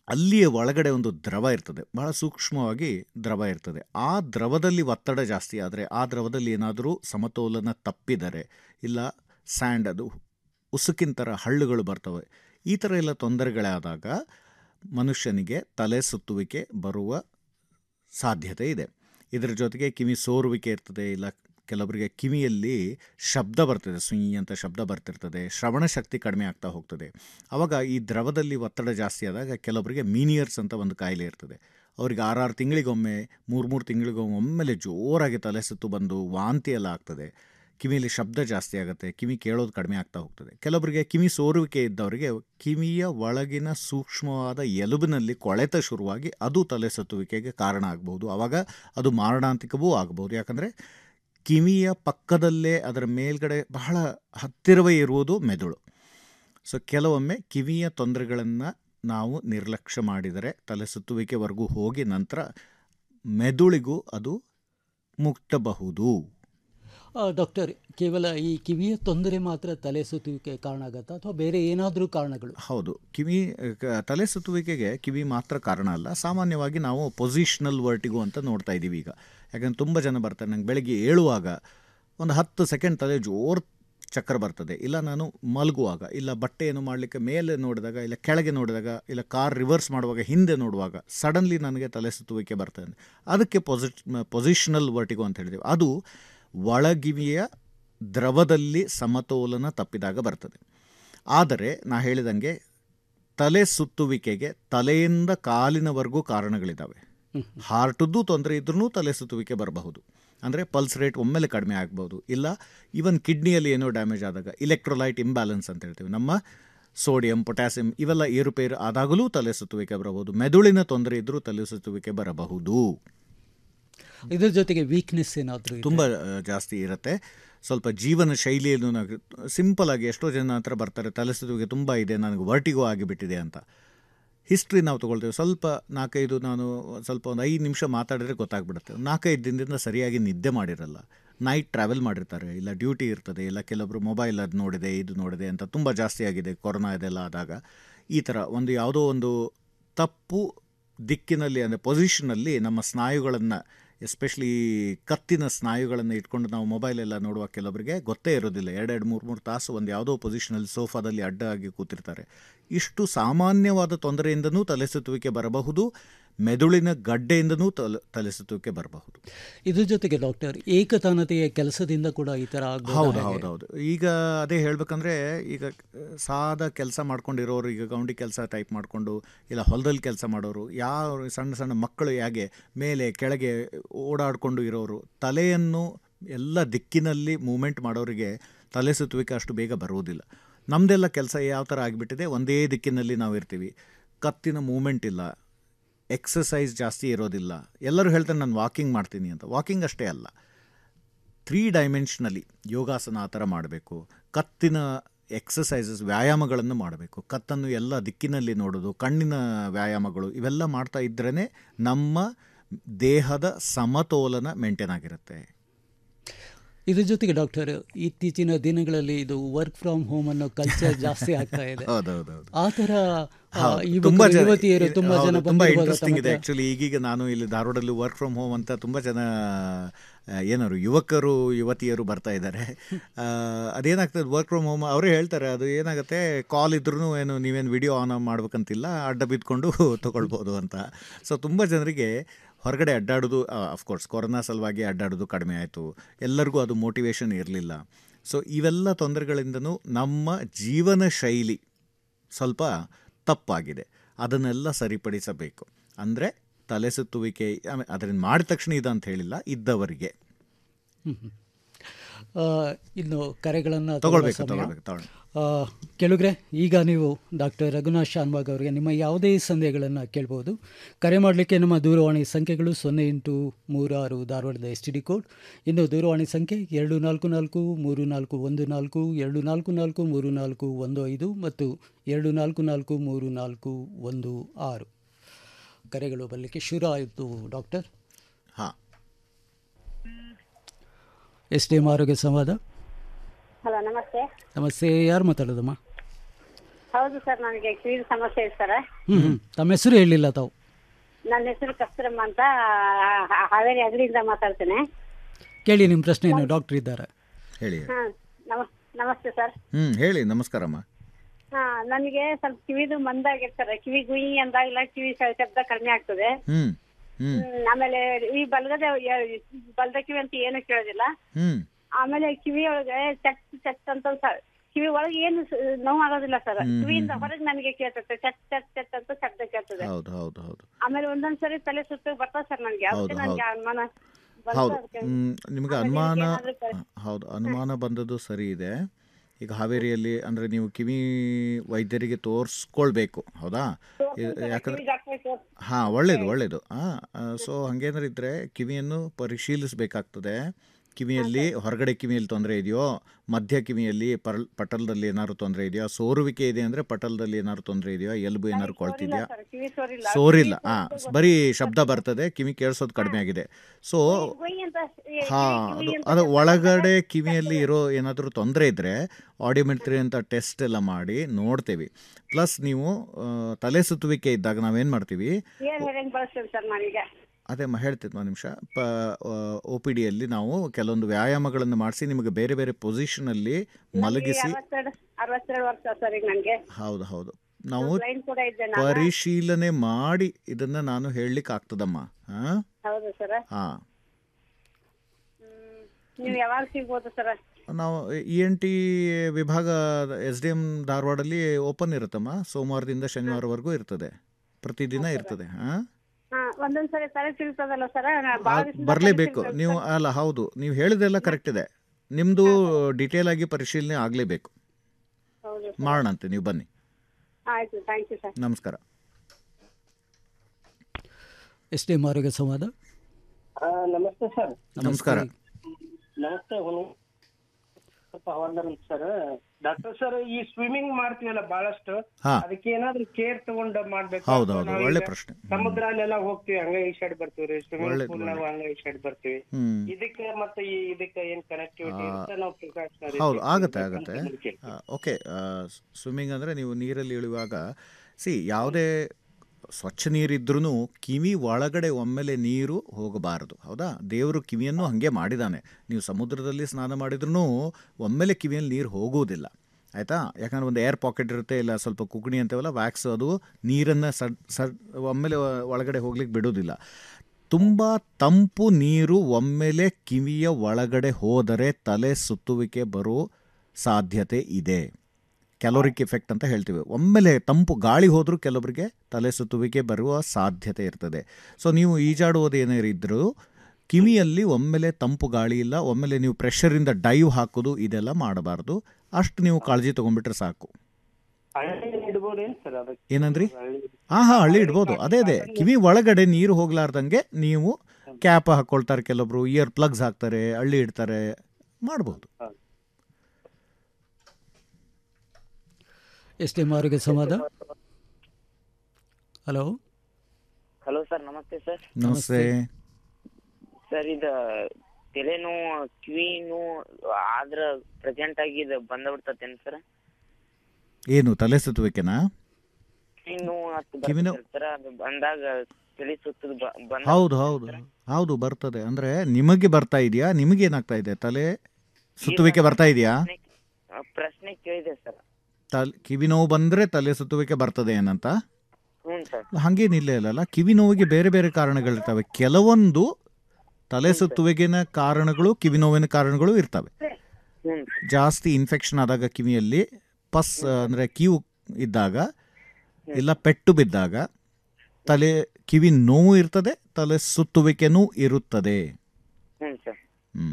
ಅಲ್ಲಿಯ ಒಳಗಡೆ ಒಂದು ದ್ರವ ಇರ್ತದೆ ಬಹಳ ಸೂಕ್ಷ್ಮವಾಗಿ ದ್ರವ ಇರ್ತದೆ ಆ ದ್ರವದಲ್ಲಿ ಒತ್ತಡ ಜಾಸ್ತಿ ಆದರೆ ಆ ದ್ರವದಲ್ಲಿ ಏನಾದರೂ ಸಮತೋಲನ ತಪ್ಪಿದರೆ ಇಲ್ಲ ಸ್ಯಾಂಡ್ ಅದು ಉಸುಕಿನ ಥರ ಹಳ್ಳುಗಳು ಬರ್ತವೆ ಈ ಥರ ಎಲ್ಲ ತೊಂದರೆಗಳಾದಾಗ ಮನುಷ್ಯನಿಗೆ ತಲೆ ಸುತ್ತುವಿಕೆ ಬರುವ ಸಾಧ್ಯತೆ ಇದೆ ಇದರ ಜೊತೆಗೆ ಕಿವಿ ಸೋರುವಿಕೆ ಇರ್ತದೆ ಇಲ್ಲ ಕೆಲವರಿಗೆ ಕಿವಿಯಲ್ಲಿ ಶಬ್ದ ಬರ್ತದೆ ಸುಯಿ ಅಂತ ಶಬ್ದ ಬರ್ತಿರ್ತದೆ ಶ್ರವಣ ಶಕ್ತಿ ಕಡಿಮೆ ಆಗ್ತಾ ಹೋಗ್ತದೆ ಆವಾಗ ಈ ದ್ರವದಲ್ಲಿ ಒತ್ತಡ ಜಾಸ್ತಿ ಆದಾಗ ಕೆಲವರಿಗೆ ಮೀನಿಯರ್ಸ್ ಅಂತ ಒಂದು ಕಾಯಿಲೆ ಇರ್ತದೆ ಅವರಿಗೆ ಆರಾರು ತಿಂಗಳಿಗೊಮ್ಮೆ ಮೂರು ಮೂರು ತಿಂಗಳಿಗೊಮ್ಮೆ ಒಮ್ಮೆಲೆ ಜೋರಾಗಿ ತಲೆ ಸುತ್ತು ಬಂದು ವಾಂತಿ ಎಲ್ಲ ಆಗ್ತದೆ ಕಿವಿಯಲ್ಲಿ ಶಬ್ದ ಜಾಸ್ತಿ ಆಗುತ್ತೆ ಕಿವಿ ಕೇಳೋದು ಕಡಿಮೆ ಆಗ್ತಾ ಹೋಗ್ತದೆ ಕೆಲವರಿಗೆ ಕಿವಿ ಸೋರುವಿಕೆ ಇದ್ದವರಿಗೆ ಕಿವಿಯ ಒಳಗಿನ ಸೂಕ್ಷ್ಮವಾದ ಎಲುಬಿನಲ್ಲಿ ಕೊಳೆತ ಶುರುವಾಗಿ ಅದು ತಲೆ ಸುತ್ತುವಿಕೆಗೆ ಕಾರಣ ಆಗ್ಬೋದು ಆವಾಗ ಅದು ಮಾರಣಾಂತಿಕವೂ ಆಗ್ಬೋದು ಯಾಕಂದರೆ ಕಿವಿಯ ಪಕ್ಕದಲ್ಲೇ ಅದರ ಮೇಲ್ಗಡೆ ಬಹಳ ಹತ್ತಿರವೇ ಇರುವುದು ಮೆದುಳು ಸೊ ಕೆಲವೊಮ್ಮೆ ಕಿವಿಯ ತೊಂದರೆಗಳನ್ನು ನಾವು ನಿರ್ಲಕ್ಷ್ಯ ಮಾಡಿದರೆ ತಲೆ ಸುತ್ತುವಿಕೆವರೆಗೂ ಹೋಗಿ ನಂತರ ಮೆದುಳಿಗೂ ಅದು ಮುಟ್ಟಬಹುದು ಆ, ಡಾಕ್ಟರ್ ಕೇವಲ ಈ ಕಿವಿಯ ತೊಂದರೆ ಮಾತ್ರ ತಲೆ ಸುತ್ತುವಿಕೆ ಕಾರಣ ಆಗತ್ತಾ ಅಥವಾ ಬೇರೆ ಏನಾದರೂ ಕಾರಣಗಳು ಹೌದು ಕಿವಿ ಕ- ತಲೆ ಸುತ್ತುವಿಕೆಗೆ ಕಿವಿ ಮಾತ್ರ ಕಾರಣ ಅಲ್ಲ ಸಾಮಾನ್ಯವಾಗಿ ನಾವು ಪೊಸಿಷನಲ್ ವರ್ಟಿಗೋ ಅಂತ ನೋಡ್ತಾ ಇದ್ದೀವಿ ಈಗ ಯಾಕಂದ್ರೆ ತುಂಬ ಜನ ಬರ್ತಾರೆ ನಂಗೆ ಬೆಳಗ್ಗೆ ಏಳುವಾಗ ಒಂದು ಹತ್ತು ಸೆಕೆಂಡ್ ತಲೆ ಜೋರು ಚಕ್ರ ಬರ್ತದೆ ಇಲ್ಲ ನಾನು ಮಲಗುವಾಗ ಇಲ್ಲ ಬಟ್ಟೆ ಏನು ಮಾಡಲಿಕ್ಕೆ ಮೇಲೆ ನೋಡಿದಾಗ ಇಲ್ಲ ಕೆಳಗೆ ನೋಡಿದಾಗ ಇಲ್ಲ ಕಾರ್ ರಿವರ್ಸ್ ಮಾಡುವಾಗ ಹಿಂದೆ ನೋಡುವಾಗ ಸಡನ್ಲಿ ನನಗೆ ತಲೆ ಸುತ್ತುವಿಕೆ ಬರ್ತದೆ ಅದಕ್ಕೆ ಪೊಸಿ ಪೊಸಿಷನಲ್ ವರ್ಟಿಗೋ ಅಂತ ಹೇಳಿದೆವು ಅದು ಒಳಗಿವಿಯ ದ್ರವದಲ್ಲಿ ಸಮತೋಲನ ತಪ್ಪಿದಾಗ ಬರ್ತದೆ ಆದರೆ ನಾ ಹೇಳಿದಂಗೆ ತಲೆ ಸುತ್ತುವಿಕೆಗೆ ತಲೆಯಿಂದ ಕಾಲಿನವರೆಗೂ ಕಾರಣಗಳಿದ್ದಾವೆ ಹಾರ್ಟದ್ದು ತೊಂದರೆ ಇದ್ರೂ ತಲೆ ಸುತ್ತುವಿಕೆ ಬರಬಹುದು ಅಂದರೆ ಪಲ್ಸ್ ರೇಟ್ ಒಮ್ಮೆಲೆ ಕಡಿಮೆ ಆಗ್ಬೋದು ಇಲ್ಲ ಈವನ್ ಕಿಡ್ನಿಯಲ್ಲಿ ಏನೋ ಡ್ಯಾಮೇಜ್ ಆದಾಗ ಇಲೆಕ್ಟ್ರೋಲೈಟ್ ಇಂಬ್ಯಾಲೆನ್ಸ್ ಅಂತ ಹೇಳ್ತೀವಿ ನಮ್ಮ ಸೋಡಿಯಂ ಪೊಟ್ಯಾಸಿಯಂ ಇವೆಲ್ಲ ಏರುಪೇರು ಆದಾಗಲೂ ತಲೆ ಸುತ್ತುವಿಕೆ ಬರಬಹುದು ಮೆದುಳಿನ ತೊಂದರೆ ಇದ್ದರೂ ತಲೆ ಸುತ್ತುವಿಕೆ ಬರಬಹುದು ಇದ್ರ ಜೊತೆಗೆ ವೀಕ್ನೆಸ್ ಏನಾದರೂ ತುಂಬ ಜಾಸ್ತಿ ಇರುತ್ತೆ ಸ್ವಲ್ಪ ಜೀವನ ಶೈಲಿಯನ್ನು ನಾವು ಸಿಂಪಲ್ ಆಗಿ ಎಷ್ಟೋ ಜನ ಹತ್ರ ಬರ್ತಾರೆ ತಲೆ ಸುತ್ತುವಿಕೆ ತುಂಬ ಇದೆ ನನಗೆ ವರ್ಟಿಗೋ ಆಗಿಬಿಟ್ಟಿದೆ ಅಂತ ಹಿಸ್ಟ್ರಿ ನಾವು ತೊಗೊಳ್ತೇವೆ ಸ್ವಲ್ಪ ನಾಲ್ಕೈದು ನಾನು ಸ್ವಲ್ಪ ಒಂದು ಐದು ನಿಮಿಷ ಮಾತಾಡಿದ್ರೆ ಗೊತ್ತಾಗ್ಬಿಡುತ್ತೆ ನಾಲ್ಕೈದು ದಿನದಿಂದ ಸರಿಯಾಗಿ ನಿದ್ದೆ ಮಾಡಿರಲ್ಲ ನೈಟ್ ಟ್ರಾವೆಲ್ ಮಾಡಿರ್ತಾರೆ ಇಲ್ಲ ಡ್ಯೂಟಿ ಇರ್ತದೆ ಇಲ್ಲ ಕೆಲವೊಬ್ಬರು ಮೊಬೈಲ್ ಅದು ನೋಡಿದೆ ಇದು ನೋಡಿದೆ ಅಂತ ತುಂಬ ಜಾಸ್ತಿ ಆಗಿದೆ ಕೊರೋನಾ ಇದೆಲ್ಲ ಆದಾಗ ಈ ಥರ ಒಂದು ಯಾವುದೋ ಒಂದು ತಪ್ಪು ದಿಕ್ಕಿನಲ್ಲಿ ಅಂದರೆ ಪೊಸಿಷನಲ್ಲಿ ನಮ್ಮ ಸ್ನಾಯುಗಳನ್ನು ಎಸ್ಪೆಷಲಿ ಕತ್ತಿನ ಸ್ನಾಯುಗಳನ್ನು ಇಟ್ಕೊಂಡು ನಾವು ಮೊಬೈಲ್ ಎಲ್ಲ ನೋಡುವ ಕೆಲವರಿಗೆ ಗೊತ್ತೇ ಇರೋದಿಲ್ಲ ಎರಡೆರಡು ಮೂರು ಮೂರು ತಾಸು ಒಂದು ಯಾವುದೋ ಪೊಸಿಷನಲ್ಲಿ ಸೋಫಾದಲ್ಲಿ ಅಡ್ಡ ಆಗಿ ಕೂತಿರ್ತಾರೆ ಇಷ್ಟು ಸಾಮಾನ್ಯವಾದ ತೊಂದರೆಯಿಂದನೂ ತಲೆ ಸುತ್ತುವಿಕೆ ಬರಬಹುದು ಮೆದುಳಿನ ಗಡ್ಡೆಯಿಂದನೂ ತಲೆ ತಲೆ ಸುತ್ತುವಿಕೆ ಬರಬಹುದು ಇದ್ರ ಜೊತೆಗೆ ಡಾಕ್ಟರ್ ಏಕತಾನತೆಯ ಕೆಲಸದಿಂದ ಕೂಡ ಈ ಥರ ಆಗ್ಬೋದಾ ಹೌದು ಹೇಗೆ? ಹೌದು ಹೌದು ಈಗ ಅದೇ ಹೇಳ್ಬೇಕಂದ್ರೆ ಈಗ ಸಾದ ಕೆಲಸ ಮಾಡ್ಕೊಂಡಿರೋರು ಈಗ ಗೌಂಡಿ ಕೆಲಸ ಟೈಪ್ ಮಾಡಿಕೊಂಡು ಇಲ್ಲ ಹೊಲದಲ್ಲಿ ಕೆಲಸ ಮಾಡೋರು ಯಾವ ಸಣ್ಣ ಸಣ್ಣ ಮಕ್ಕಳು ಹೇಗೆ ಮೇಲೆ ಕೆಳಗೆ ಓಡಾಡಿಕೊಂಡು ಇರೋರು ತಲೆಯನ್ನು ಎಲ್ಲ ದಿಕ್ಕಿನಲ್ಲಿ ಮೂಮೆಂಟ್ ಮಾಡೋರಿಗೆ ತಲೆ ಸುತ್ತುವಿಕೆ ಅಷ್ಟು ಬೇಗ ಬರುವುದಿಲ್ಲ ನಮ್ಮದೆಲ್ಲ ಕೆಲಸ ಯಾವ ಥರ ಆಗಿಬಿಟ್ಟಿದೆ ಒಂದೇ ದಿಕ್ಕಿನಲ್ಲಿ ನಾವು ಇರ್ತೀವಿ ಕತ್ತಿನ ಮೂಮೆಂಟ್ ಇಲ್ಲ ಎಕ್ಸಸೈಸ್ ಜಾಸ್ತಿ ಇರೋದಿಲ್ಲ ಎಲ್ಲರೂ ಹೇಳ್ತಾರೆ ನಾನು ವಾಕಿಂಗ್ ಮಾಡ್ತೀನಿ ಅಂತ ವಾಕಿಂಗ್ ಅಷ್ಟೇ ಅಲ್ಲ ತ್ರೀ ಡೈಮೆನ್ಷನಲ್ಲಿ ಯೋಗಾಸನ ಆ ಥರ ಮಾಡಬೇಕು ಕತ್ತಿನ ಎಕ್ಸಸೈಸಸ್ ವ್ಯಾಯಾಮಗಳನ್ನು ಮಾಡಬೇಕು ಕತ್ತನ್ನು ಎಲ್ಲ ದಿಕ್ಕಿನಲ್ಲಿ ನೋಡೋದು ಕಣ್ಣಿನ ವ್ಯಾಯಾಮಗಳು ಇವೆಲ್ಲ ಮಾಡ್ತಾ ಇದ್ರೇ ನಮ್ಮ ದೇಹದ ಸಮತೋಲನ ಮೇಂಟೈನ್ ಆಗಿರುತ್ತೆ ಇದ್ರ ಜೊತೆಗೆ ಡಾಕ್ಟರ್ ಇತ್ತೀಚಿನ ದಿನಗಳಲ್ಲಿ ಇದು ವರ್ಕ್ ಫ್ರಮ್ ಹೋಮ್ ಅನ್ನೋ ಕಲ್ಚರ್ ಜಾಸ್ತಿ ಆಗ್ತಾ ಇದೆ ಹೌದೌದೌದು ಆ ಥರ ಆ, ಹೌದು. ಯುವಕರು, ತುಂಬಾ ಜನ ಯುವತಿಯರು ಇದು- ತುಂಬಾ ಹೌದು, ಜನ ತುಂಬಾ ಬಂದಿರ್ಬೋದು ಇಂಟ್ರೆಸ್ಟಿಂಗ್ ತಮ್ಮ ಇದೆ ಹತ್ರ. ಆ್ಯಕ್ಚುಲಿ ಈಗೀಗ ನಾನು ಇಲ್ಲಿ ಧಾರವಾಡಲ್ಲಿ ವರ್ಕ್ ಫ್ರಮ್ ಹೋಮ್ ಅಂತ ತುಂಬ ಜನ ಆ, ಏನಾರು ಯುವಕರು ಯುವತಿಯರು ಬರ್ತಾ ಇದ್ದಾರೆ ಆ, ಅದೇನಾಗ್ತದೆ ವರ್ಕ್ ಫ್ರಮ್ ಹೋಮ್ ಅವರೇ ಹೇಳ್ತಾರೆ ಅದು ಏನಾಗುತ್ತೆ ಕಾಲ್ ಇದ್ರೂ ಏನು ನೀವೇನು ವಿಡಿಯೋ ಆನ್ ಮಾಡ್ಬೇಕಂತಿಲ್ಲ ಅಡ್ಡ ಬಿದ್ಕೊಂಡು ತೊಗೊಳ್ಬೋದು ಅಂತ ಸೊ ತುಂಬ ಜನರಿಗೆ ಹೊರಗಡೆ ಅಡ್ಡಾಡೋದು ಅಫ್ಕೋರ್ಸ್ ಕೊರೋನಾ ಸಲುವಾಗಿ ಅಡ್ಡಾಡೋದು ಕಡಿಮೆ ಆಯಿತು ಎಲ್ಲರಿಗೂ ಅದು ಮೋಟಿವೇಶನ್ ಇರಲಿಲ್ಲ ಸೊ ಇವೆಲ್ಲ ತೊಂದರೆಗಳಿಂದನೂ ನಮ್ಮ ಜೀವನ ಶೈಲಿ ಸ್ವಲ್ಪ ತಪ್ಪಾಗಿದೆ ಅದನ್ನೆಲ್ಲ ಸರಿಪಡಿಸಬೇಕು ಅಂದರೆ ತಲೆ ಸುತ್ತುವಿಕೆ ಆಮೇಲೆ ಅದರಿಂದ ಮಾಡಿದ ತಕ್ಷಣ ಇದು ಅಂತ ಹೇಳಿಲ್ಲ ಇದ್ದವರಿಗೆ ಹ್ಮ್, ಹ್ಮ್. ಆ, ಇನ್ನು ಕರೆಗಳನ್ನು ತಗೊಳ್ಬೇಕು, ತಗೊಳ್ಬೇಕು, ತಗೊಳ್ಳಿ. ಕೆಳಗ್ರೆ ಈಗ ನೀವು ಡಾಕ್ಟರ್ ರಘುನಾಥ್ ಶಾನ್ಭಾಗ್ ಅವರಿಗೆ ನಿಮ್ಮ ಯಾವುದೇ ಸಂದೇಹಗಳನ್ನು ಕೇಳ್ಬೋದು ಕರೆ ಮಾಡಲಿಕ್ಕೆ ನಮ್ಮ ದೂರವಾಣಿ ಸಂಖ್ಯೆಗಳು ಸೊನ್ನೆ ಎಂಟು ಮೂರು ಆರು ಧಾರವಾಡದ ಎಸ್ ಟಿ ಡಿ ಕೋಡ್ ಇನ್ನು ದೂರವಾಣಿ ಸಂಖ್ಯೆ ಎರಡು ನಾಲ್ಕು ನಾಲ್ಕು ಮೂರು ನಾಲ್ಕು ಒಂದು ನಾಲ್ಕು ಎರಡು ನಾಲ್ಕು ನಾಲ್ಕು ಮೂರು ನಾಲ್ಕು ಒಂದು ಐದು ಮತ್ತು ಎರಡು ನಾಲ್ಕು ನಾಲ್ಕು ಮೂರು ನಾಲ್ಕು ಒಂದು ಆರು ಕರೆಗಳು ಬರಲಿಕ್ಕೆ ಶುರು ಆಯಿತು ಡಾಕ್ಟರ್ ಹಾಂ ಎಸ್ ಡಿ ಎಮ್ ಆರೋಗ್ಯ ಸಂವಾದ ಹಲೋ ನಮಸ್ತೆ ನಮಸ್ತೆ ಯಾರು ಮಾತಾಡೋದಮ್ಮ ಹೌದು ಸರ್ ನನಗೆ ಕಿವಿ ಸಮಸ್ಯೆ ಇದೆ ಸರ್ ಹ್ಞೂ ಹ್ಞೂ ತಮ್ಮ ಹೆಸರು ಹೇಳಿಲ್ಲ ತಾವು ನನ್ನ ಹೆಸರು ಕಸ್ತೂರಮ್ಮ ಅಂತ ಹಾ- ಹಾವೇರಿ ಅಗಲಿಯಿಂದ ಮಾತಾಡ್ತೇನೆ ಕೇಳಿ ನಿಮ್ಮ ಪ್ರಶ್ನೆ ಏನು ಡಾಕ್ಟರ್ ಇದ್ದಾರೆ ಹೇಳಿ ಹಾ ನಮಸ್ ನಮಸ್ತೆ ಸರ್ ಹ್ಞೂ ಹೇಳಿ ನಮಸ್ಕಾರಮ್ಮ ಹಾ ನನಗೆ ಸ್ವಲ್ಪ ಕಿವಿದು ಮಂದಾಗಿರ್ತಾರೆ ಕಿವಿ ಗುಯಿ ಅಂದಾಗಲ ಕಿವಿ ಶ- ಶಬ್ದ ಕಡಿಮೆ ಆಗ್ತದೆ ಹ್ಞೂ ಹ್ಞೂ ಹ್ಮ್, ಆಮೇಲೆ ಈ ಬಲ್ಗದ ಯ- ಬಲ್ದ ಕಿವಿ ಅಂತ ಏನು ಕೇಳೋದಿಲ್ಲ ಹ್ಞೂ ಆಮೇಲೆ ಕಿವಿ ಒಳಗೆ ಚಟ್ ಚಟ್ ಅಂತ ಸ- ಕಿವಿ ಒಳಗೆ ಏನು ಸ- ನೋವು ಆಗೋದಿಲ್ಲ ಸರ್ ಹ್ಮ್, ಹ್ಮ್. ಕಿವಿಯಿಂದ ಹೊರಗೆ ನನಗೆ ಕೇಳ್ತದೆ ಚಟ್ ಚಟ್ ಚಟ್ ಅಂತ ಶಬ್ದ ಕೇಳ್ತದೆ ಹೌದು ಹೌದು ಹೌದು ಆಮೇಲೆ ಒಂದೊಂದ್ ಸರಿ ತಲೆ ಸುತ್ತ ಬರ್ತದೆ ಸರ್ ನನಗೆ ಅದಕ್ಕೆ ಹೌದು, ನನಗೆ ಹೌದು. ಅನುಮಾನ ಬಂತು ಹೌದು ಅದಕ್ಕೆ ಹ್ಮ್, ನಿಮಗೆ ಆಮೇಲೆ ಅನುಮಾನ ಏನಾದ್ರೂ ಕ- ಹೌದು ಅನುಮಾನ ಬಂದದ್ದು ಸರಿ ಇದೆ ಈಗ ಹಾವೇರಿಯಲ್ಲಿ ಅಂದರೆ ನೀವು ಕಿವಿ ವೈದ್ಯರಿಗೆ ತೋರಿಸ್ಕೊಳ್ಬೇಕು ಹೌದಾ ಇ- ಯಾಕಂದ್ರೆ ಕಿವಿ ಡಾಕ್ಟ್ರಿಗೆ ತೋರ್ಸ್- ಹಾಂ ಒಳ್ಳೇದು ಒಳ್ಳೇದು ಹಾಂ ಸೊ ಹಾಗೇನಾರು ಇದ್ದರೆ ಕಿವಿಯನ್ನು ಪರಿಶೀಲಿಸಬೇಕಾಗ್ತದೆ ಕಿವಿಯಲ್ಲಿ ಹೊರಗಡೆ ಕಿವಿಯಲ್ಲಿ ತೊಂದರೆ ಇದೆಯೋ ಮಧ್ಯ ಕಿವಿಯಲ್ಲಿ ಪರಲ್ ಪಟಲದಲ್ಲಿ ಏನಾದ್ರು ತೊಂದರೆ ಇದೆಯಾ ಸೋರುವಿಕೆ ಇದೆ ಅಂದರೆ ಪಟಲದಲ್ಲಿ ಏನಾದ್ರು ತೊಂದರೆ ಇದೆಯಾ ಎಲುಬು ಏನಾದ್ರು ಕೊಳ್ತಿದೆಯಾ ಸರ್, ಕಿವಿ ಸೋರಿಲ್ಲ ಸೋರಿಲ್ಲ ಹಾಂ ಬರೀ ಶಬ್ದ ಬರ್ತದೆ ಕಿವಿ ಕೇಳಿಸೋದು ಕಡಿಮೆ ಆಗಿದೆ ಸೊ ಗುಯ್ ಅಂತ ಈ- ಹಾ ಕಿವಿ ಅದು ಅಂತ ಅದು ಒಳಗಡೆ ಕಿವಿಯಲ್ಲಿ ಇರೋ ಏನಾದರೂ ತೊಂದರೆ ಇದ್ದರೆ ಆಡಿಯೋಮೆಟ್ರಿ ಅಂತ ಟೆಸ್ಟ್ ಎಲ್ಲ ಮಾಡಿ ನೋಡ್ತೇವೆ ಪ್ಲಸ್ ನೀವು ಆ, ತಲೆ ಸುತ್ತುವಿಕೆ ಇದ್ದಾಗ ನಾವೇನು ಮಾಡ್ತೀವಿ ಏನ್ ಹೇಳಂಗ್ ಬಳಸ್ತೇನೆ ಸರ್ ನಾನೀಗ ಅದೇ ಮ ಹೇಳ್ತೀನಿ ಒಂದು ನಿಮಿಷ ಪ ಒ ಪಿ ಡಿಯಲ್ಲಿ ನಾವು ಕೆಲವೊಂದು ವ್ಯಾಯಾಮಗಳನ್ನು ಮಾಡಿಸಿ ನಿಮಗೆ ಬೇರೆ ಬೇರೆ ಪೊಸಿಷನಲ್ಲಿ ಮಲಗಿಸಿ ಅರವತ್ತೆರಡು ಅರವತ್ತೆರಡು ವರ್ಷ ಸರ್ ಈಗ ನನಗೆ ಹೌದು ಹೌದು ನಾವು ಬ್ಲೈಂಡ್ ಕೂಡ ಇದ್ದೆ ನಾನು ಪರಿಶೀಲನೆ ಮಾಡಿ ಇದನ್ನು ನಾನು ಹೇಳಲಿಕ್ಕೆ ಆಗ್ತದಮ್ಮ ಹಾಂ ಹೌದು ಸರ್ ಹಾಂ ನೀವು ಯಾವಾಗ ಸಿಗ್ಬೋದು ಸರ್ ನಾವು ಇ ಎನ್ ಟಿ ವಿಭಾಗ ಎಸ್ ಡಿ ಎಮ್ ಧಾರವಾಡಲ್ಲಿ ಓಪನ್ ಇರುತ್ತಮ್ಮ ಸೋಮವಾರದಿಂದ ಶನಿವಾರವರೆಗೂ ಇರ್ತದೆ ಪ್ರತಿದಿನ ಇರ್ತದೆ ಹಾಂ ಹಾ ಒಂದೊಂದ್ ಸರಿ ತಲೆ ತಿಳ್ತದಲ್ಲ ಸರ್ ಬಾಳ ದಿವ್ಸದಿಂದ ಬರಲೇಬೇಕು ತಲೆ ನೀವು ಅಲ್ಲ ಹೌದು ನೀವು ಹೇಳಿದೆಲ್ಲ ಕರೆಕ್ಟ್ ಇದೆ ನಿಮ್ಮದು ಡಿಟೇಲ್ ಆಗಿ ಪರಿಶೀಲನೆ ಆಗಲೇಬೇಕು ಹೌದು ಮಾಡೋಣಂತೆ ನೀವು ಬನ್ನಿ ಆಯ್ತು ಥ್ಯಾಂಕ್ ಯು ಸರ್ ನಮಸ್ಕಾರ ಎಸ್ ಡಿ ಎಂ ಆರೋಗ್ಯ ಸಂವಾದ ನಮಸ್ತೆ ಸರ್ ನಮಸ್ಕಾರ ನಮಸ್ತೆ ಹುನು ಹವಾಲ್ದಾರ್ ಅಂತ ಸರ್ ಡಾಕ್ಟರ್ ಸರ್ ಈ ಸ್ವಿಮ್ಮಿಂಗ್ ಮಾಡ್ತೀವಲ್ಲ ಬಹಳಷ್ಟು ಹಾ. ಅದಕ್ಕೆ ಏನಾದ್ರು ಕೇರ್ ತಗೊಂಡು ಮಾಡ್ಬೇಕು ಹೌದು, ಹೌದು. ಒಳ್ಳೆ ಪ್ರಶ್ನೆ. ಸಮುದ್ರ ಅಲ್ಲೆಲ್ಲ ಹೋಗ್ತೀವಿ ಹಂಗ ಈಶಾಡ್ ಬರ್ತೀವಿ ಸ್ವಿಮ್ಮಿಂಗ್ ಒಳ್ಳೆದು, ಪೂಲ್ ನಾಗ ಹಂಗ ಈಶಾಡ್ ಬರ್ತೀವಿ ಹ್ಮ್. ಇದಕ್ಕೆ ಮತ್ತೆ ಈ ಇದಕ್ಕೆ ಏನ್ ಕನೆಕ್ಟಿವಿಟಿ ಇರುತ್ತೆ ನಾವು ಪ್ರಕಾಶ್ ಸರ್ ಹೌದು ಆಗುತ್ತೆ ಆಗುತ್ತೆ ಓಕೆ ಸ್ವಿಮ್ಮಿಂಗ್ ಅಂದರೆ ನೀವು ನೀರಲ್ಲಿ ಇಳುವಾಗ ಸಿ ಯಾವುದೇ ಸ್ವಚ್ಛ ನೀರಿದ್ರೂ ಕಿವಿ ಒಳಗಡೆ ಒಮ್ಮೆಲೆ ನೀರು ಹೋಗಬಾರದು ಹೌದಾ ದೇವರು ಕಿವಿಯನ್ನು ಹಾಗೆ ಮಾಡಿದ್ದಾನೆ ನೀವು ಸಮುದ್ರದಲ್ಲಿ ಸ್ನಾನ ಮಾಡಿದ್ರೂ ಒಮ್ಮೆಲೆ ಕಿವಿಯಲ್ಲಿ ನೀರು ಹೋಗುವುದಿಲ್ಲ ಆಯಿತಾ ಯಾಕಂದ್ರೆ ಒಂದು ಏರ್ ಪಾಕೆಟ್ ಇರುತ್ತೆ ಇಲ್ಲ ಸ್ವಲ್ಪ ಕುಕಣಿ ಅಂತೀವಲ್ಲ ವ್ಯಾಕ್ಸ್ ಅದು ನೀರನ್ನು ಸಡ್ ಸಡ್ ಒಮ್ಮೆಲೆ ಒ- ಒಳಗಡೆ ಹೋಗ್ಲಿಕ್ಕೆ ಬಿಡೋದಿಲ್ಲ ತುಂಬ ತಂಪು ನೀರು ಒಮ್ಮೆಲೆ ಕಿವಿಯ ಒಳಗಡೆ ಹೋದರೆ ತಲೆ ಸುತ್ತುವಿಕೆ ಬರೋ ಸಾಧ್ಯತೆ ಇದೆ ಕ್ಯಾಲೋರಿಕ್ ಎಫೆಕ್ಟ್ ಅಂತ ಹೇಳ್ತೀವಿ ಒಮ್ಮೆಲೆ ತಂಪು ಗಾಳಿ ಹೋದರೂ ಕೆಲವರಿಗೆ ತಲೆ ಸುತ್ತುವಿಕೆ ಬರುವ ಸಾಧ್ಯತೆ ಇರ್ತದೆ ಸೊ ನೀವು ಈಜಾಡುವುದು ಏನಾರು ಇದ್ದರೂ ಕಿವಿಯಲ್ಲಿ ಒಮ್ಮೆಲೆ ತಂಪು ಗಾಳಿ ಇಲ್ಲ ಒಮ್ಮೆಲೆ ನೀವು ಪ್ರೆಷರಿಂದ ಡೈವ್ ಹಾಕೋದು ಇದೆಲ್ಲ ಮಾಡಬಾರ್ದು ಅಷ್ಟು ನೀವು ಕಾಳಜಿ ತೊಗೊಂಡ್ಬಿಟ್ರೆ ಸಾಕು ಹಳ್ಳಿ ಇಡ್ಬೋದೇನ್ ಸರ್ ಅದಕ್ಕೆ ಏನಂದ್ರಿ ಹಳ್ಳಿ ಹಾಂ ಹಾಂ ಹಳ್ಳಿ ಇಡ್ಬೋದು ಅದೇ ಅದೇ ಕಿವಿ ಒಳಗಡೆ ನೀರು ಹೋಗ್ಲಾರ್ದಂಗೆ ನೀವು ಕ್ಯಾಪ್ ಹಾಕ್ಕೊಳ್ತಾರೆ ಕೆಲವೊಬ್ರು ಇಯರ್ ಪ್ಲಗ್ಸ್ ಹಾಕ್ತಾರೆ ಹಳ್ಳಿ ಇಡ್ತಾರೆ ಮಾಡ್ಬೋದು ಎಸ್ ಡಿ ಎಂ ಆರೋಗ್ಯ ಸಂವಾದ ಹಲೋ ಹಲೋ ಸರ್ ನಮಸ್ತೆ ಸರ್ ನಮಸ್ತೆ ಸರ್ ಇದು ತಲೆನೋವು ಕಿವಿ ನೋವು ಆದ್ರ ಪ್ರೆಸೆಂಟ್ ಆಗಿ ಇದು ಬಂದ ಬಿಡ್ತತೇನು ಸರ್ ಏನು ತಲೆ ಸುತ್ತುವಿಕೆನಾ ಕಿವಿ ನೋವು ಹತ್ತು ಕಿವಿ ನೋವು- ಸರ್ ಅದು ಬಂದಾಗ ತಲೆ ಸುತ್ತದ ಬಂದ ಹೌದು ಹೌದು ಹೌದು ಬರ್ತದೆ ಅಂದರೆ ನಿಮಗೆ ಬರ್ತಾ ಇದೆಯಾ ನಿಮಗೆ ಏನಾಗ್ತಾ ಇದೆ ತಲೆ ಸುತ್ತುವಿಕೆ ಬರ್ತಾ ಇದೆಯಾ ಆ, ಪ್ರಶ್ನೆ ಕೇಳಿದೆ ಸರ್ ತಲೆ ಕಿವಿ ನೋವು ಬಂದರೆ ತಲೆ ಸುತ್ತುವಿಕೆ ಬರ್ತದೆ ಏನಂತ ಹ್ಞೂ ಸರ್ ಹಾಗೇನಿಲ್ಲ ಇಲ್ಲಲ್ಲ ಕಿವಿ ನೋವಿಗೆ ಬೇರೆ ಬೇರೆ ಕಾರಣಗಳಿರ್ತವೆ ಕೆಲವೊಂದು ತಲೆ ಸುತ್ತುವಿಕೆನ ಕಾರಣಗಳು ಕಿವಿ ನೋವಿನ ಕಾರಣಗಳು ಇರ್ತವೆ ಹ್ಞೂ ಜಾಸ್ತಿ ಇನ್ಫೆಕ್ಷನ್ ಆದಾಗ ಕಿವಿಯಲ್ಲಿ ಪಸ್ ಅಂದರೆ ಕೀವು ಇದ್ದಾಗ ಇಲ್ಲ ಪೆಟ್ಟು ಬಿದ್ದಾಗ ತಲೆ ಕಿವಿ ನೋವು ಇರ್ತದೆ ತಲೆ ಸುತ್ತುವಿಕೆನೂ ಇರುತ್ತದೆ ಹ್ಞೂ ಸರ್ ಹ್ಮ್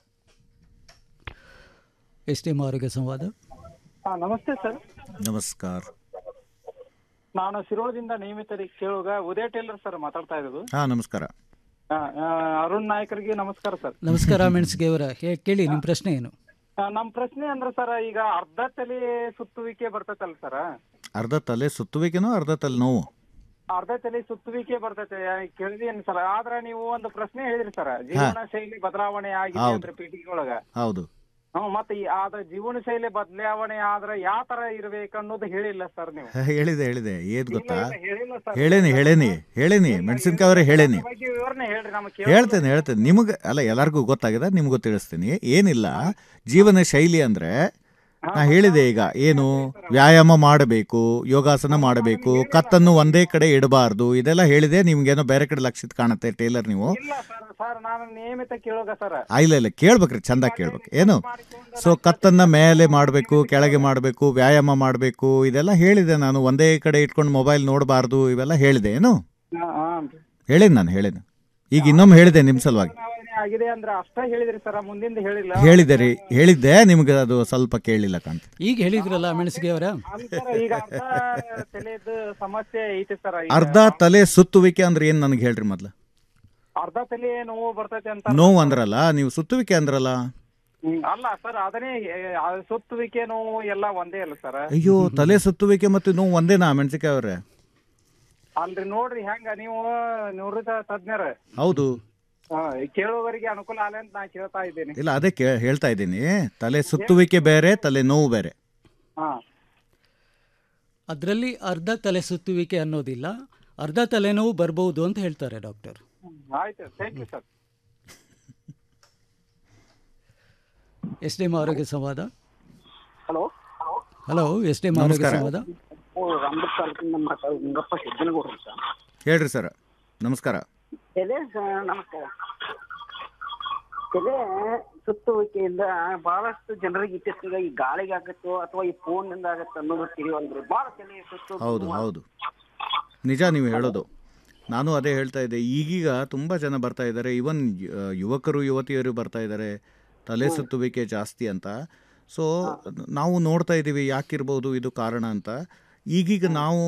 ಎಸ್ ಟಿ ಎಂ ಆರೋಗ್ಯ ಸಂವಾದ ಹಾ ನಮಸ್ತೆ ಸರ್ ನಮಸ್ಕಾರ ನಾನು ಶಿರೋಳದಿಂದ ನಿಯಮಿತರಿಗೆ ಕೇಳುವಾಗ ಉದಯ ಟೇಲರ್ ಸರ್ ಮಾತಾಡ್ತಾ ಇರೋದು ಹಾ ನಮಸ್ಕಾರ ಆ, ಆ, ಅರುಣ್ ನಾಯಕರಿಗೆ ನಮಸ್ಕಾರ ಸರ್ ನಮಸ್ಕಾರ ಮೆಣಸಿಗೆ ಅವರ ಕೇಳಿ ನಿಮ್ಮ ಪ್ರಶ್ನೆ ಏನು ಆ, ನಮ್ ಪ್ರಶ್ನೆ ಅಂದ್ರೆ ಸರ್ ಈಗ ಅರ್ಧ ತಲೆ ಸುತ್ತುವಿಕೆ ಬರ್ತೈತಲ್ಲ ಸರ್ ಅರ್ಧ ತಲೆ ಸುತ್ತುವಿಕೆನೋ ಅರ್ಧ ತಲೆ ನೋವು ಅರ್ಧ ತಲೆ ಸುತ್ತುವಿಕೆ ಬರ್ತೈತೆ ಕೇಳಿದೀನಿ ಸರ್ ಆದ್ರೆ ನೀವು ಒಂದು ಪ್ರಶ್ನೆ ಹೇಳಿದ್ರಿ ಸರ್ ಜೀವನ ಶೈಲಿ ಬದಲಾವಣೆ ಆಗಿದೆ ಹೌದು. ಅಂದ್ರೆ ಪೀಠಿಗೆ ಒಳಗ ಹೌದು ಹ್ಮ್ ಮತ್ತೆ ಈ ಆದ ಜೀವನ ಶೈಲಿ ಬದಲಾವಣೆ ಆದ್ರೆ ಯಾವ ತರ ಇರ್ಬೇಕು ಅನ್ನೋದು ಹೇಳಿಲ್ಲ ಸರ್ ನೀವು ಹೇಳಿದೆ ಹೇಳಿದೆ ಏದ್ ಗೊತ್ತಾ ಇಲ್ಲ, ಹೇಳಿಲ್ಲ sir. ಹೇಳೇನಿ ಹೇಳೇನಿ ಹೇಳೇನಿ ಮೆಣಸಿನ್ಕಾಯಿ ಅವರೇ ಹೇಳೇನಿ ಬಗ್ಗೆ ವಿವರಣೆ ಹೇಳ್ರಿ ನಮಗೆ ಹೇಳ್ತೇನೆ ಹೇಳ್ತೇನೆ ನಿಮಗೆ ಅಲ್ಲ ಎಲ್ಲರಿಗೂ ಗೊತ್ತಾಗಿದೆ ನಿಮಗೂ ತಿಳಿಸ್ತೀನಿ ಏನಿಲ್ಲ ಜೀವನ ಶೈಲಿ ಅಂದ್ರೆ ನಾ ಹೇಳಿದೆ ಈಗ ಏನು ವ್ಯಾಯಾಮ ಮಾಡಬೇಕು ಯೋಗಾಸನ ಮಾಡಬೇಕು ಕತ್ತನ್ನು ಒಂದೇ ಕಡೆ ಇಡಬಾರ್ದು ಇದೆಲ್ಲ ಹೇಳಿದೆ ನಿಮ್ಗೇನೋ ಬೇರೆ ಕಡೆ ಲಕ್ಷಿತ್ ಕಾಣುತ್ತೆ ಟೇಲರ್ ನೀವು ಇಲ್ಲ ಸರ್ ಸರ್ ನಾನು ನಿಯಮಿತ ಕೇಳೋಗ ಸರ್ ಆ, ಇಲ್ಲ ಇಲ್ಲ ಕೇಳ್ಬೇಕ್ರಿ ಚಂದ ಕೇಳ್ಬೇಕು ಏನು ಸೊ ಕತ್ತನ್ನ ಮೇಲೆ ಮಾಡಬೇಕು ಕೆಳಗೆ ಮಾಡಬೇಕು ವ್ಯಾಯಾಮ ಮಾಡಬೇಕು ಇದೆಲ್ಲ ಹೇಳಿದೆ ನಾನು ಒಂದೇ ಕಡೆ ಇಟ್ಕೊಂಡು ಮೊಬೈಲ್ ನೋಡಬಾರ್ದು ಇವೆಲ್ಲ ಹೇಳಿದೆ ಏನು ಹೇಳೇನಿ ನಾನು ಹೇಳೇನಿ ಈಗ ಇನ್ನೊಮ್ಮೆ ಹೇಳಿದೆ ನಿಮ್ಮ ಸಲುವಾಗಿ ಬದಲಾವಣೆ ಆಗಿದೆ ಅಂದ್ರೆ ಅಷ್ಟ ಹೇಳಿದ್ರಿ ಸರ್ ಮುಂದಿಂದ ಹೇಳಿಲ್ಲ ಹೇಳಿದೆ ರೀ ಹೇಳಿದ್ದೆ ನಿಮ್ಗೆ ಅದು ಸ್ವಲ್ಪ ಕೇಳಲಿಲ್ಲ ಕಾಣ್ತದೆ ಈಗ ಹೇಳಿದ್ರಲ್ಲ ಮೆಣಸಿಗೆ ಅವರ ಸರ್ ಈಗ ಅರ್ಧ ತಲೆದು ಸಮಸ್ಯೆ ಐತಿ ಸರ್ ಅರ್ಧ ತಲೆ ಸುತ್ತುವಿಕೆ ಅಂದ್ರೆ ಏನು ನನಗೆ ಹೇಳ್ರಿ ಮೊದ್ಲು ಅರ್ಧ ತಲೆ ನೋವು ಬರ್ತೈತೆ ಅಂತ ನೋವು ಅಂದ್ರಲ್ಲ ನೀವು ಸುತ್ತುವಿಕೆ ಅಂದ್ರಲ್ಲ ಹ್ಮ್, ಅಲ್ಲ ಸರ್ ಅದನ್ನೇ ಏ, ಆ ಸುತ್ತುವಿಕೆ ನೋವು ಎಲ್ಲ ಒಂದೇ ಅಲ್ಲ ಸರ್ ಅಯ್ಯೋ ತಲೆ ಸುತ್ತುವಿಕೆ ಮತ್ತು ನೋವು ಒಂದೇನಾ ಮೆಣಸಿಕಾಯಿ ಅವ್ರೆ ಅಲ್ರಿ ನೋಡ್ರಿ ಹೆಂಗ ನೀವು ನಿವೃತ್ತ ತಜ್ಞರ ಹೌದು ಕೇಳುವವರಿಗೆ ಅನುಕೂಲ ಆಗಲಿ ಅಂತ ನಾ ಕೇಳ್ತಾ ಇದ್ದೀನಿ ಇಲ್ಲ ಅದೇ ಕೇ ಹೇಳ್ತಾ ಇದ್ದೀನಿ ತಲೆ ಸುತ್ತುವಿಕೆ ಬೇರೆ ತಲೆ ನೋವು ಬೇರೆ ಹಾ ಅದರಲ್ಲಿ ಅರ್ಧ ತಲೆ ಸುತ್ತುವಿಕೆ ಅನ್ನೋದಿಲ್ಲ ಅರ್ಧ ತಲೆನೋವು ಬರ್ಬೋದು ಅಂತ ಹೇಳ್ತಾರೆ ಡಾಕ್ಟರ್ ಆಯ್ತು thank you sir S D M ಆರೋಗ್ಯ ಸಂವಾದ hello hello S D M ಆರೋಗ್ಯ ನಮಸ್ಕಾರ. ಸಂವಾದ ಓ ರಾಮದುರ್ಗ ತಾಲೂಕಿಂದ ಮಾತಾಡೋದು ನಿಂಗಪ್ಪ ಸಿದ್ದನಗೌಡ್ರು ಸರ್ ಹೇಳ್ರಿ ಸರ್ ನಮಸ್ಕಾರ ತಲೆ ಸ- ನಮಸ್ಕಾರ ತಲೆ ಸುತ್ತುವಿಕೆಯಿಂದ ಬಹಳಷ್ಟು ಜನರಿಗೆ ಇತ್ತೀಚೆಗೆ ಈ ಗಾಳಿಗೆ ಆಗತ್ತೋ ಅಥವಾ ಈ ಫೋನ್ನಿಂದ ಆಗತ್ತೋ ಅನ್ನೋದು ತಿಳಿವಲ್ರಿ ಬಹಳ ತಲೆ ಸುತ್ತು ಹೌದು ಹೌದು ನಿಜ ನೀವು ಹೇಳೋದು ನಾನು ಅದೇ ಹೇಳ್ತಾ ಇದ್ದೆ ಈಗೀಗ ತುಂಬ ಜನ ಬರ್ತಾ ಇದ್ದಾರೆ ಇವನ್ ಯುವಕರು ಯುವತಿಯರು ಬರ್ತಾ ಇದ್ದಾರೆ ತಲೆ ಸುತ್ತುವಿಕೆ ಜಾಸ್ತಿ ಅಂತ ಸೊ ನಾವು ನೋಡ್ತಾ ಇದ್ದೀವಿ ಯಾಕಿರ್ಬೋದು ಇದು ಕಾರಣ ಅಂತ ಈಗೀಗ ನಾವು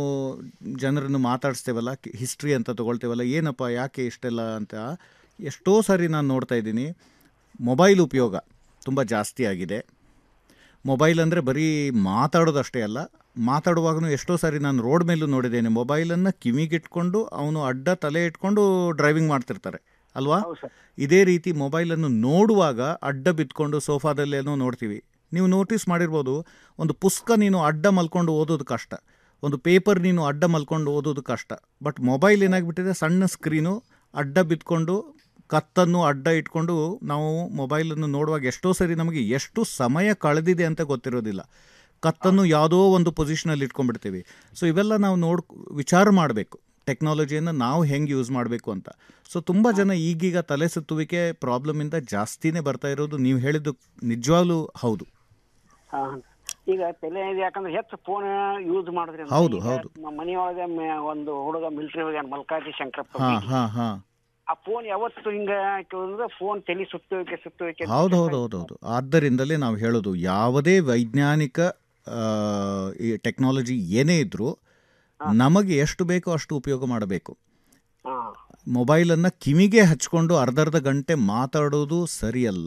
ಜನರನ್ನು ಮಾತಾಡಿಸ್ತೇವಲ್ಲ ಹಿಸ್ಟ್ರಿ ಅಂತ ತಗೊಳ್ತೇವಲ್ಲ ಏನಪ್ಪ ಯಾಕೆ ಇಷ್ಟೆಲ್ಲ ಅಂತ ಎಷ್ಟೋ ಸಾರಿ ನಾನು ನೋಡ್ತಾ ಇದ್ದೀನಿ ಮೊಬೈಲ್ ಉಪಯೋಗ ತುಂಬ ಜಾಸ್ತಿ ಆಗಿದೆ ಮೊಬೈಲ್ ಅಂದರೆ ಬರೀ ಮಾತಾಡೋದಷ್ಟೇ ಅಲ್ಲ ಮಾತಾಡುವಾಗಲೂ ಎಷ್ಟೋ ಸಾರಿ ನಾನು ರೋಡ್ ಮೇಲೂ ನೋಡಿದ್ದೇನೆ ಮೊಬೈಲನ್ನು ಕಿವಿಗಿಟ್ಕೊಂಡು ಅವನು ಅಡ್ಡ ತಲೆ ಇಟ್ಕೊಂಡು ಡ್ರೈವಿಂಗ್ ಮಾಡ್ತಿರ್ತಾರೆ ಅಲ್ವಾ ಇದೇ ರೀತಿ ಮೊಬೈಲನ್ನು ನೋಡುವಾಗ ಅಡ್ಡ ಬಿತ್ಕೊಂಡು ಸೋಫಾದಲ್ಲೇನೋ ನೋಡ್ತೀವಿ ನೀವು ನೋಟಿಸ್ ಮಾಡಿರ್ಬೋದು ಒಂದು ಪುಸ್ತಕ ನೀನು ಅಡ್ಡ ಮಲ್ಕೊಂಡು ಓದೋದು ಕಷ್ಟ ಒಂದು ಪೇಪರ್ ನೀನು ಅಡ್ಡ ಮಲ್ಕೊಂಡು ಓದೋದು ಕಷ್ಟ ಬಟ್ ಮೊಬೈಲ್ ಏನಾಗ್ಬಿಟ್ಟಿದೆ ಸಣ್ಣ ಸ್ಕ್ರೀನು ಅಡ್ಡ ಬಿತ್ಕೊಂಡು ಕತ್ತನ್ನು ಅಡ್ಡ ಇಟ್ಕೊಂಡು ನಾವು ಮೊಬೈಲನ್ನು ನೋಡುವಾಗ ಎಷ್ಟೋ ಸರಿ ನಮಗೆ ಎಷ್ಟು ಸಮಯ ಕಳೆದಿದೆ ಅಂತ ಗೊತ್ತಿರೋದಿಲ್ಲ ಕತ್ತನ್ನು ಯಾವುದೋ ಒಂದು ಪೊಸಿಷನಲ್ಲಿ ಇಟ್ಕೊಂಡ್ಬಿಡ್ತೀವಿ ಸೊ ಇವೆಲ್ಲ ನಾವು ನೋಡ್ ವಿಚಾರ ಮಾಡಬೇಕು ಟೆಕ್ನಾಲಜಿಯನ್ನು ನಾವು ಹೆಂಗೆ ಯೂಸ್ ಮಾಡಬೇಕು ಅಂತ ಸೊ ತುಂಬ ಜನ ಈಗೀಗ ತಲೆ ಸುತ್ತುವಿಕೆ ಪ್ರಾಬ್ಲಮಿಂದ ಜಾಸ್ತಿನೇ ಬರ್ತಾ ಇರೋದು ನೀವು ಹೇಳಿದ್ದು ನಿಜವಾಗ್ಲೂ ಹೌದು ಹಾ. ಈಗ ತಲೆ ಇದು ಯಾಕಂದ್ರೆ ಹೆಚ್ಚು ಫೋನ್ ಯೂಸ್ ಮಾಡಿದ್ರಿಂದ ಹೌದು, ಈಗ ಹೌದು. ನಮ್ಮ ಮನೆಯೊಳಗೆ ಮೆ- ಒಂದು ಹುಡುಗ ಮಿಲಿಟರಿ ಹೋಗ್ಯಾನ ಮಲ್ಕಾಜಿ ಶಂಕರಪ್ಪ ಹಾಂ ಹಾಂ ಹಾಂ ಆ ಫೋನ್ ಯಾವತ್ತು ಹಿಂಗ ಕೇಳಿದ್ರೆ ಫೋನ್ ತಲೆ ಸುತ್ತುವಿಕೆ ಸುತ್ತುವಿಕೆ ಅಂತ ಹೌದು ಹೌದು ಹೌದು ಹೌದು ಆದ್ದರಿಂದಲೇ ನಾವು ಹೇಳೋದು ಯಾವುದೇ ವೈಜ್ಞಾನಿಕ ಆ, ಈ ಟೆಕ್ನಾಲಜಿ ಏನೇ ಇದ್ದರೂ ನಮಗೆ ಎಷ್ಟು ಬೇಕೋ ಅಷ್ಟು ಉಪಯೋಗ ಮಾಡಬೇಕು ಹಾ. ಮೊಬೈಲನ್ನು ಕಿವಿಗೆ ಹಚ್ಕೊಂಡು ಅರ್ಧರ್ಧ ಗಂಟೆ ಮಾತಾಡೋದು ಸರಿಯಲ್ಲ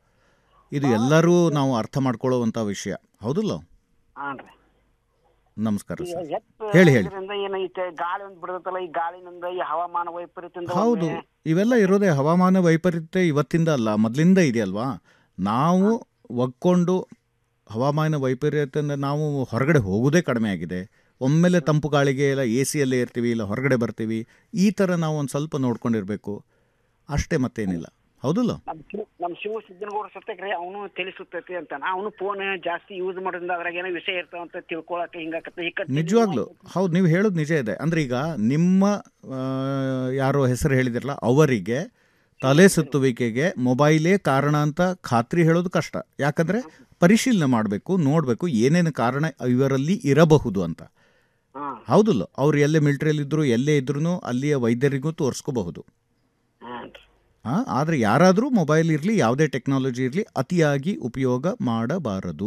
ಇದು ಎಲ್ಲರೂ ನಾವು ಅರ್ಥ ಮಾಡ್ಕೊಳ್ಳೋವಂಥ ವಿಷಯ ಹೌದಲ್ಲ ಹಾನ್ರಿ ನಮಸ್ಕಾರ ಈಗ ಸರ್ ಹೆಚ್ಚು ಹೇಳಿ ಹೇಳಿ ಇದರಿಂದ ಏನೈತೆ ಗಾಳಿ ಒಂದು ಬಿಡದತ್ತಲ್ಲ ಈ ಗಾಳಿನಿಂದ ಈ ಹವಾಮಾನ ವೈಪರೀತ್ಯದಿಂದ ಹೌದು ಒಮ್ಮೆ ಇವೆಲ್ಲ ಇರೋದೇ ಹವಾಮಾನ ವೈಪರೀತ್ಯ ಇವತ್ತಿಂದ ಅಲ್ಲ ಮೊದಲಿಂದ ಇದೆಯಲ್ವಾ ನಾವು ಒಗ್ಕೊಂಡು ಹವಾಮಾನ ವೈಪರೀತ್ಯದಿಂದ ನಾವು ಹೊರಗಡೆ ಹೋಗೋದೇ ಕಡಿಮೆ ಆಗಿದೆ ಒಮ್ಮೆಲೆ ತಂಪು ಗಾಳಿಗೆ ಇಲ್ಲ ಎ ಸಿಯಲ್ಲೇ ಇರ್ತೀವಿ ಇಲ್ಲ ಹೊರಗಡೆ ಬರ್ತೀವಿ ಈ ಥರ ನಾವು ಒಂದು ಸ್ವಲ್ಪ ನೋಡ್ಕೊಂಡಿರಬೇಕು ಅಷ್ಟೇ ಮತ್ತೇನಿಲ್ಲ ಹೌದಲ್ಲ ನಮ್ ಶಿವ- ನಮ್ ಶಿವ ಸಿದ್ದನಗೌಡ ಸತ್ಯಕ್ರಿ ಅವನು ತಲೆ ಸುತ್ತೈತಿ ಅಂತ ಅವನು ಫೋನ್ ಜಾಸ್ತಿ ಯೂಸ್ ಮಾಡೋದ್ರಿಂದ ಅದ್ರಾಗ ಏನೋ ವಿಷಯ ಇರ್ತಾವಂತ ತಿಳ್ಕೊಳಕ್ಕೆ ಹಿಂಗಾಕತ್ತೆ ಈ ಕಡೆ ನಿಜವಾಗ್ಲೂ ಹೌದು ನೀವು ಹೇಳೋದು ನಿಜ ಇದೆ ಅಂದರೆ ಈಗ ನಿಮ್ಮ ಆ, ಯಾರೋ ಹೆಸರು ಹೇಳಿದಿರಲ್ಲ ಅವರಿಗೆ ತಲೆ ಸುತ್ತುವಿಕೆಗೆ ಮೊಬೈಲೇ ಕಾರಣ ಅಂತ ಖಾತ್ರಿ ಹೇಳೋದು ಕಷ್ಟ ಯಾಕಂದರೆ ಪರಿಶೀಲನೆ ಮಾಡಬೇಕು ನೋಡಬೇಕು ಏನೇನು ಕಾರಣ ಇವರಲ್ಲಿ ಇರಬಹುದು ಅಂತ ಹೌದಲ್ಲ ಅವ್ರು ಎಲ್ಲೇ ಮಿಲಿಟ್ರಿಯಲ್ಲಿದ್ದರು ಎಲ್ಲೇ ಇದ್ರೂ ಅಲ್ಲಿಯ ವೈದ್ಯರಿಗೂ ತೋರಿಸ್ಕೋಬಹುದು ಹಾಂ ಆದರೆ ಯಾರಾದರೂ ಮೊಬೈಲ್ ಇರಲಿ ಯಾವುದೇ ಟೆಕ್ನಾಲಜಿ ಇರಲಿ ಅತಿಯಾಗಿ ಉಪಯೋಗ ಮಾಡಬಾರದು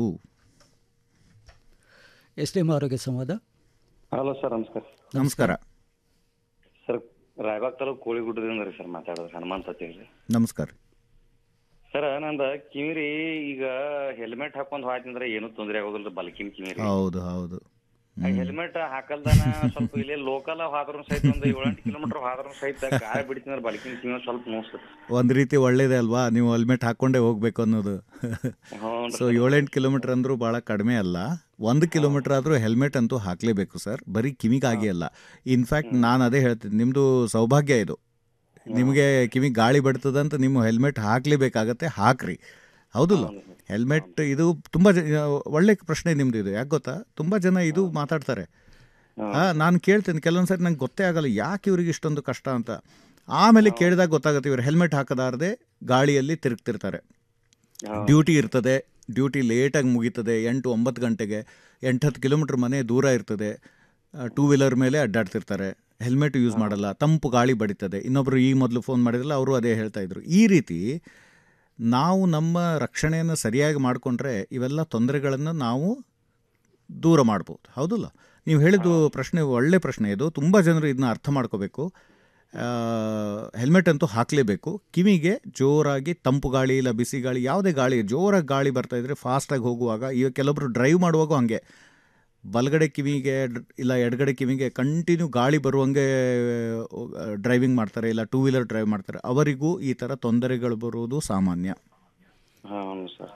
ಎಸ್ ಡಿ ಎಂ ಆರೋಗ್ಯ ಸಂವಾದ ಹಲೋ ಸರ್ ನಮಸ್ಕಾರ ನಮಸ್ಕಾರ ಸರ್ ರಾಯಬಾಗ್ ತಾಲೂಕು ಕೋಳಿಗುಡ್ಡದಿಂದ ರೀ ಸರ್ ಮಾತಾಡೋದು ಹನುಮಂತ ಅಂತೇಳಿ ನಮಸ್ಕಾರ ಸರ್ ನಂದ ಕಿವಿರಿ ಈಗ ಹೆಲ್ಮೆಟ್ ಹಾಕೊಂಡ್ ಹೋಯ್ತಂದ್ರೆ ಏನೂ ತೊಂದರೆ ಆಗೋದಿಲ್ಲ ಬಲ್ಕಿನ್ ಕಿವಿರಿ ಹೌದು ಹೌದು ಹೆಲ್ಮೆಟ್ ಹಾಕಲ್ದಾನ ಸ್ವಲ್ಪ ಇಲ್ಲೇ ಲೋಕಲ್ ಹೋದ್ರು ಸಹಿತ ಒಂದು ಏಳೆಂಟು ಕಿಲೋಮೀಟರ್ ಹೋದ್ರು ಸಹಿತ ಗಾಳಿ ಬಿಡ್ತೀನಿ ಬಲಕಿನ ಕಿವಿ ಸ್ವಲ್ಪ ನೋಸ್ತದೆ ಒಂದು ರೀತಿ ಒಳ್ಳೇದೇ ಅಲ್ವಾ ನೀವು ಹೆಲ್ಮೆಟ್ ಹಾಕ್ಕೊಂಡೇ ಹೋಗ್ಬೇಕು ಅನ್ನೋದು ಸೊ ಏಳೆಂಟು ಕಿಲೋಮೀಟರ್ ಅಂದರೂ ಭಾಳ ಕಡಿಮೆ ಅಲ್ಲ ಒಂದು ಕಿಲೋಮೀಟರ್ ಆದರೂ ಹೆಲ್ಮೆಟ್ ಅಂತೂ ಹಾಕಲೇಬೇಕು ಸರ್ ಬರೀ ಕಿವಿಗಾಗಿ ಅಲ್ಲ ಇನ್ಫ್ಯಾಕ್ಟ್ ನಾನು ಅದೇ ಹೇಳ್ತೀನಿ ನಿಮ್ಮದು ಸೌಭಾಗ್ಯ ಇದು ನಿಮಗೆ ಕಿವಿ ಗಾಳಿ ಬಡ್ತದಂತ ನಿಮ್ಮ ಹೆಲ್ಮೆಟ್ ಹಾಕಲೇಬೇಕಾಗತ್ತೆ ಹಾಕ್ರಿ ಹೌದಲ್ಲ ಹೆಲ್ಮೆಟ್ ಇದು ತುಂಬ ಜ ಒಳ್ಳೆ ಪ್ರಶ್ನೆ ನಿಮ್ದು ಇದು ಯಾಕೆ ಗೊತ್ತಾ ತುಂಬ ಜನ ಇದು ಮಾತಾಡ್ತಾರೆ ನಾನು ಕೇಳ್ತೀನಿ ಕೆಲವೊಂದು ಸರಿ ನಂಗೆ ಗೊತ್ತೇ ಆಗಲ್ಲ ಯಾಕೆ ಇವ್ರಿಗೆ ಇಷ್ಟೊಂದು ಕಷ್ಟ ಅಂತ ಆಮೇಲೆ ಕೇಳಿದಾಗ ಗೊತ್ತಾಗುತ್ತೆ ಇವ್ರು ಹೆಲ್ಮೆಟ್ ಹಾಕದಾರದೆ ಗಾಳಿಯಲ್ಲಿ ತಿರುಗ್ತಿರ್ತಾರೆ ಡ್ಯೂಟಿ ಇರ್ತದೆ ಡ್ಯೂಟಿ ಲೇಟಾಗಿ ಮುಗೀತದೆ ಎಂಟು ಒಂಬತ್ತು ಗಂಟೆಗೆ ಎಂಟು ಹತ್ತು ಕಿಲೋಮೀಟ್ರ್ ಮನೆ ದೂರ ಇರ್ತದೆ ಟೂ ವೀಲರ್ ಮೇಲೆ ಅಡ್ಡಾಡ್ತಿರ್ತಾರೆ ಹೆಲ್ಮೆಟ್ ಯೂಸ್ ಮಾಡಲ್ಲ ತಂಪು ಗಾಳಿ ಬಡಿತದೆ ಇನ್ನೊಬ್ಬರು ಈ ಮೊದಲು ಫೋನ್ ಮಾಡಿದ್ರಲ್ಲ ಅವರು ಅದೇ ಹೇಳ್ತಾ ಇದ್ರು ಈ ರೀತಿ ನಾವು ನಮ್ಮ ರಕ್ಷಣೆಯನ್ನು ಸರಿಯಾಗಿ ಮಾಡಿಕೊಂಡ್ರೆ ಇವೆಲ್ಲ ತೊಂದರೆಗಳನ್ನು ನಾವು ದೂರ ಮಾಡ್ಬೋದು ಹೌದಲ್ಲ ನೀವು ಹೇಳಿದ್ದು ಪ್ರಶ್ನೆ ಒಳ್ಳೆ ಪ್ರಶ್ನೆ ಇದು ತುಂಬ ಜನರು ಇದನ್ನ ಅರ್ಥ ಮಾಡ್ಕೋಬೇಕು ಹೆಲ್ಮೆಟ್ ಅಂತೂ ಹಾಕಲೇಬೇಕು ಕಿವಿಗೆ ಜೋರಾಗಿ ತಂಪು ಗಾಳಿ ಇಲ್ಲ ಬಿಸಿ ಗಾಳಿ ಯಾವುದೇ ಗಾಳಿ ಜೋರಾಗಿ ಗಾಳಿ ಬರ್ತಾ ಇದ್ರೆ ಫಾಸ್ಟಾಗಿ ಹೋಗುವಾಗ ಈಗ ಕೆಲವೊಬ್ರು ಡ್ರೈವ್ ಮಾಡುವಾಗ ಹಾಗೆ ಬಲಗಡೆ ಕಿವಿಗೆ ಡ್- ಇಲ್ಲ ಎಡಗಡೆ ಕಿವಿಗೆ ಕಂಟಿನ್ಯೂ ಗಾಳಿ ಬರುವಂಗೆ ಡ್ರೈವಿಂಗ್ ಮಾಡ್ತಾರೆ ಇಲ್ಲ ಟೂ ವೀಲರ್ ಡ್ರೈವ್ ಮಾಡ್ತಾರೆ ಅವರಿಗೂ ಈ ಥರ ತೊಂದರೆಗಳು ಬರುವುದು ಸಾಮಾನ್ಯ ಹಾಂ ಸರ್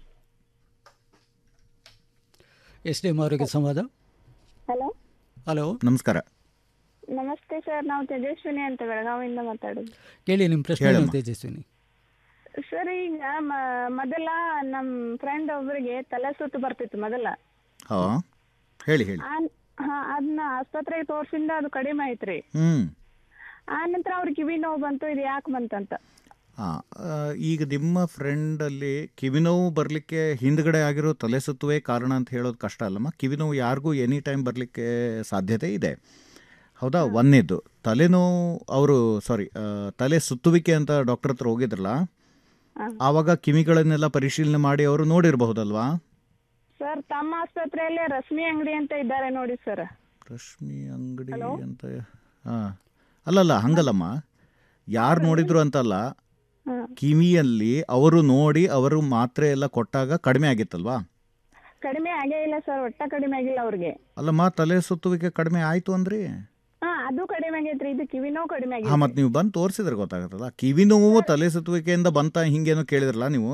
ಎಸ್ ಡಿ ಎಂ ಆರೋಗ್ಯ ಸಂವಾದ ಹಲೋ ಹಲೋ ನಮಸ್ಕಾರ ನಮಸ್ತೆ ಸರ್ ನಾವು ತೇಜಸ್ವಿನಿ ಅಂತ ಬೆಳಗಾವಿಯಿಂದ ಮಾತಾಡೋದು ಕೇಳಿ ನಿಮ್ಮ ಪ್ರಶ್ನೆ ಹೇಳಮ್ಮ. ತೇಜಸ್ವಿನಿ ಸರ್ ಈಗ ಮ- ಮೊದಲ ನಮ್ಮ ಫ್ರೆಂಡ್ ಒಬ್ಬರಿಗೆ ತಲೆ ಸುತ್ತು ಬರ್ತಿತ್ತು ಮೊದಲ ಹಾಂ ಹೇಳಿ ಹೇಳಿ ಆ- ಹಾ ಅದನ್ನ ಆಸ್ಪತ್ರೆಗೆ ತೋರ್ಸಿಂದ ಅದು ಕಡಿಮೆ ಐತ್ರಿ ಹ್ಞೂ ಆ ನಂತರ ಅವ್ರಿಗೆ ಕಿವಿ ನೋವು ಬಂತು ಇದು ಯಾಕೆ ಬಂತಂತ ಹಾಂ ಈಗ ನಿಮ್ಮ ಫ್ರೆಂಡಲ್ಲಿ ಕಿವಿನೋವು ಬರಲಿಕ್ಕೆ ಹಿಂದ್ಗಡೆ ಆಗಿರೋ ತಲೆ ಸುತ್ತುವೇ ಕಾರಣ ಅಂತ ಹೇಳೋದು ಕಷ್ಟ ಅಲ್ಲಮ್ಮ ಕಿವಿನೋವು ಯಾರಿಗೂ ಎನಿ ಟೈಮ್ ಬರಲಿಕ್ಕೆ ಸಾಧ್ಯತೆ ಇದೆ ಹೌದಾ ಒಂದನೇದು ತಲೆನೋವು ಅವರು ಸಾರಿ ತಲೆ ಸುತ್ತುವಿಕೆ ಅಂತ ಡಾಕ್ಟರ್ ಹತ್ರ ಹೋಗಿದ್ರಲ್ಲ ಆವಾಗ ಕಿವಿಗಳನ್ನೆಲ್ಲ ಪರಿಶೀಲನೆ ಮಾಡಿ ಅವರು ನೋಡಿರಬಹುದಲ್ವಾ ಸರ್ ತಮ್ಮ ಆಸ್ಪತ್ರೆಯಲ್ಲೇ ರಶ್ಮಿ ಅಂಗಡಿ ಅಂತ ಇದ್ದಾರೆ ನೋಡಿ ಸರ್ ರಶ್ಮಿ ಅಂಗಡಿ ಅಂತ ಹಾಂ ಅಲ್ಲಲ್ಲ ಹಂಗಲ್ಲಮ್ಮ ಯಾರು ನೋಡಿದ್ರು ಅಂತಲ್ಲ ಕಿವಿಯಲ್ಲಿ ಅವರು ನೋಡಿ ಅವರು ಮಾತ್ರೆ ಎಲ್ಲ ಕೊಟ್ಟಾಗ ಕಡಿಮೆ ಆಗಿತ್ತಲ್ವಾ ಕಡಿಮೆ ಆಗೇ ಇಲ್ಲ ಸರ್ ಒಟ್ಟ ಕಡಿಮೆ ಆಗಿಲ್ಲ ಅವ್ರಿಗೆ ಅಲ್ಲಮ್ಮ ತಲೆ ಸುತ್ತುವಿಕೆ ಕಡಿಮೆ ಆಯಿತು ಅಂದ್ರಿ ಹಾ ಅದು ಕಡಿಮೆ ಆಗೈತ್ರಿ ಇದು ಕಿವಿ ನೋವು ಕಡಿಮೆ ಹಾಂ ಆಗೈತೆ ಮತ್ತು ನೀವು ಬಂದು ತೋರಿಸಿದ್ರೆ ಗೊತ್ತಾಗುತ್ತಲ್ಲ ಕಿವಿ ನೋವು ತಲೆ ಸುತ್ತುವಿಕೆಯಿಂದ ಬಂತ ಹಿಂಗೇನೋ ಕೇಳಿದ್ರಲ್ಲ ನೀವು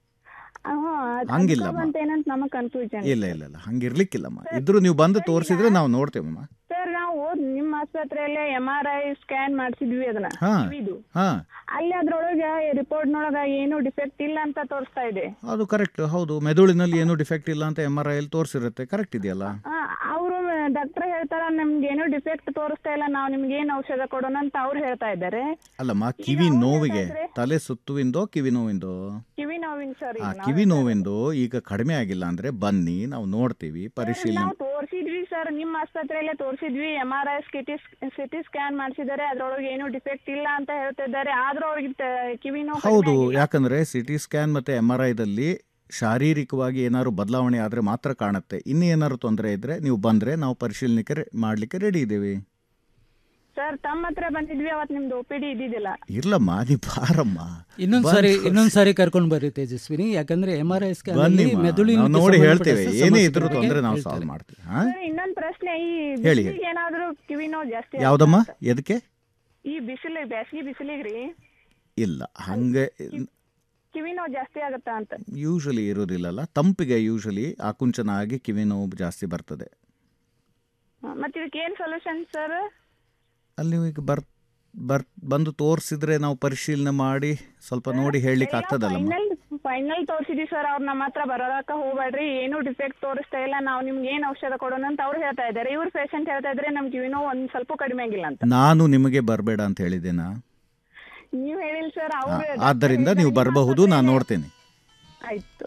ಹಂಗಿಲ್ಲಮ್ಮ. ಅಂತ ಏನಂತ ನಮಗ್ ಕನ್ಫ್ಯೂಷನ್ ಇಲ್ಲ ಇಲ್ಲ ಇಲ್ಲ ಹಂಗಿರ್ಲಿಕ್ಕಿಲ್ಲಮ್ಮ ಇದ್ರು ನೀವು ಬಂದು ತೋರಿಸಿದ್ರೆ ನಾವು ನೋಡ್ತೇವಮ್ಮ ಸರ್ ನಾವು ನಿಮ್ಮ ಆಸ್ಪತ್ರೆಯಲ್ಲೇ ಎಂ ಆರ್ ಐ ಸ್ಕ್ಯಾನ್ ಮಾಡಿಸಿದ್ವಿ ಅದನ್ನ ಹಾಂ ಕಿವಿದು ಹಾಂ ಅಲ್ಲಿ ಅದ್ರೊಳಗ ರಿಪೋರ್ಟ್ ನೊಳಗ ಏನು ಡಿಫೆಕ್ಟ್ ಇಲ್ಲ ಅಂತ ತೋರಿಸ್ತಾ ಇದೆ ಅದು ಕರೆಕ್ಟ್ ಹೌದು ಮೆದುಳಿನಲ್ಲಿ ಏನು ಡಿಫೆಕ್ಟ್ ಇಲ್ಲ ಅಂತ ಎಮ್ ಆರ್ ಐ ತೋರಿಸಿರುತ್ತೆ ಕರೆಕ್ಟ್ ಇದೆಯಲ್ಲ ಅವರು ಡಾಕ್ಟರ್ ಹೇಳ್ತಾರ ನಮ್ಗೆ ಏನು ಡಿಫೆಕ್ಟ್ ತೋರಿಸ್ತಾ ಇಲ್ಲ ನಾವು ನಿಮ್ಗೆ ಏನು ಔಷಧ ಕೊಡೋಣ ಅಂತ ಅವ್ರು ಹೇಳ್ತಾ ಇದ್ದಾರೆ ಅಲ್ಲಮ್ಮ ಕಿವಿ ನೋವಿಗೆ ತಲೆ ಸುತ್ತುವಿಂದೋ ಕಿವಿ ನೋವಿಂದೋ ಕಿವಿ ನೋವಿನ ಸರ್ ಆ ಕಿವಿ ನೋವಿಂದು ಈಗ ಕಡಿಮೆ ಆಗಿಲ್ಲ ಅಂದ್ರೆ ಬನ್ನಿ ನಾವು ನೋಡ್ತೀವಿ ಪರಿಶೀಲನೆ ನಾವು ತೋರಿಸಿದ್ವಿ ಸರ್ ನಿಮ್ಮ ಆಸ್ಪತ್ರೆಯಲ್ಲೇ ತೋರಿಸಿದ್ವಿ M R I CT CT scan ಮಾಡಿಸಿದ್ದಾರೆ ಅದ್ರೊಳಗೆ ಏನು ಡಿಫೆಕ್ಟ್ ಇಲ್ಲ ಅಂತ ಹೇಳ್ತಿದ್ದಾರೆ ಆದ್ರೂ ಅವ್ರಿಗೆ ತ- ಕಿವಿ ನೋವು ಕಡಿಮೆ ಹೌದು ಆಗಿಲ್ಲ. ಯಾಕಂದ್ರೆ ಸಿ ಟಿ ಸ್ಕ್ಯಾನ್ ಮತ್ತೆ ಎಮ್ ಆರ್ ಐದಲ್ಲಿ ಶಾರೀರಿಕವಾಗಿ ಏನಾದ್ರು ಬದಲಾವಣೆ ಆದರೆ ಮಾತ್ರ ಕಾಣುತ್ತೆ ಇನ್ನೂ ಏನಾದ್ರು ತೊಂದರೆ ಇದ್ರೆ ನೀವು ಬಂದ್ರೆ ನಾವು ಪರಿಶೀಲನೆ ಮಾಡಲಿಕ್ಕೆ ರೆಡಿ ಇದ್ದೀವಿ ಸರ್ ತಮ್ಮ ಹತ್ರ ಬಂದಿದ್ವಿ ಅವತ್ ನಿಮ್ದು ಒ ಪಿ ಡಿ ಇದ್ದಿದ್ದಿಲ್ಲ ಇರ್ಲಮ್ಮ ನೀವು ಬಾರಮ್ಮ ಇನ್ನೊಂದ್ ಸಾರಿ ಇನ್ನೊಂದ್ ಸಾರಿ ಕರ್ಕೊಂಡು ಬರ್ರಿ ತೇಜಸ್ವಿನಿ ಯಾಕಂದ್ರೆ ಎಂ ಆರ್ ಐ ಸ್ಕ್ಯಾನ್ ಬನ್ನಿ ಮಾ. ನಾವು ನೋಡಿ ಹೇಳ್ತೇವೆ ಏನೇ ಇದ್ರೂ ತೊಂದರೆ ತೊಂದರೆ ನಾವು ಸಾಲ್ವ್ ಮಾಡ್ತೀವಿ ಹಾ ಸರ್ ಇನ್ನೊಂದ್ ಪ್ರಶ್ನೆ ಈ ಹೇಳಿ, ಬಿಸಿಲಿಗೆ ಏನಾದ್ರೂ ಕಿವಿ ನೋವು ಜಾಸ್ತಿ ಯಾವ್ದಮ್ಮ ಆಗುತ್ತಾ? ಎದಕ್ಕೆ ಈ ಬಿಸಿಲು ಬ್ಯಾಸಗಿ ಬಿಸಿಲಿಗ್ರಿ ಇಲ್ಲ ಹಂಗೆ ಕಿವಿ ನೋವು ಜಾಸ್ತಿ ಆಗುತ್ತಾ ಅಂತ ಯೂಶಲಿ ಇರೋದಿಲ್ಲಲ್ಲ ತಂಪಿಗೆ ಯೂಶಲಿ ಆಕುಂಚನ ಆಗಿ ಕಿವಿ ನೋವು ಜಾಸ್ತಿ ಬರ್ತದೆ ಹ, ಮತ್ತ್ ಇದಕ್ಕೆ ಏನ್ ಸೊಲ್ಯೂಷನ್ ಸರ್ ಅಲ್ಲಿ ನೀವು ಈಗ ಬರ್ ಬರ್ ಬಂದು ತೋರಿಸಿದ್ರೆ ನಾವು ಪರಿಶೀಲನೆ ಮಾಡಿ ಸ್ವಲ್ಪ ನೋಡಿ ಹೇಳಲಿಕ್ಕೆ ಆಗ್ತದಲ್ಲಮ್ಮ ಫೈನಲ್ ಫೈನಲ್ ತೋರಿಸಿದ್ವಿ ಸರ್ ಅವ್ರು ನಮ್ಮ ಹತ್ರ ಬರೋದಕ್ಕ ಹೋಗ್ಬೇಡ್ರಿ ಏನು ಡಿಫೆಕ್ಟ್ ತೋರಿಸ್ತಾ ಇಲ್ಲ ನಾವು ನಿಮ್ಗೆ ಏನ್ ಔಷಧ ಕೊಡೋಣ ಅಂತ ಅವ್ರು ಹೇಳ್ತಾ ಇದ್ದಾರೆ ಇವ್ರ ಪೇಷಂಟ್ ಹೇಳ್ತಾ ಇದ್ರೆ ನಮ್ ಕಿವಿ ನೋವು ಒಂದ್ ಸ್ವಲ್ಪ ಕಡಿಮೆ ಆಗಿಲ್ಲ ಅಂತ ನಾನು ನಿಮಗೆ ಬರಬೇಡ ಅಂತ ಹೇಳಿದ್ದೇನಾ ನೀವ್ ಹೇಳಿಲ್ಲ ಸರ್ ಆ, ಅವ್ರು ಆದ್ದರಿಂದ ನೀವು ಬರಬಹುದು ನಾನು ನೋಡ್ತೇನೆ ಆಯ್ತು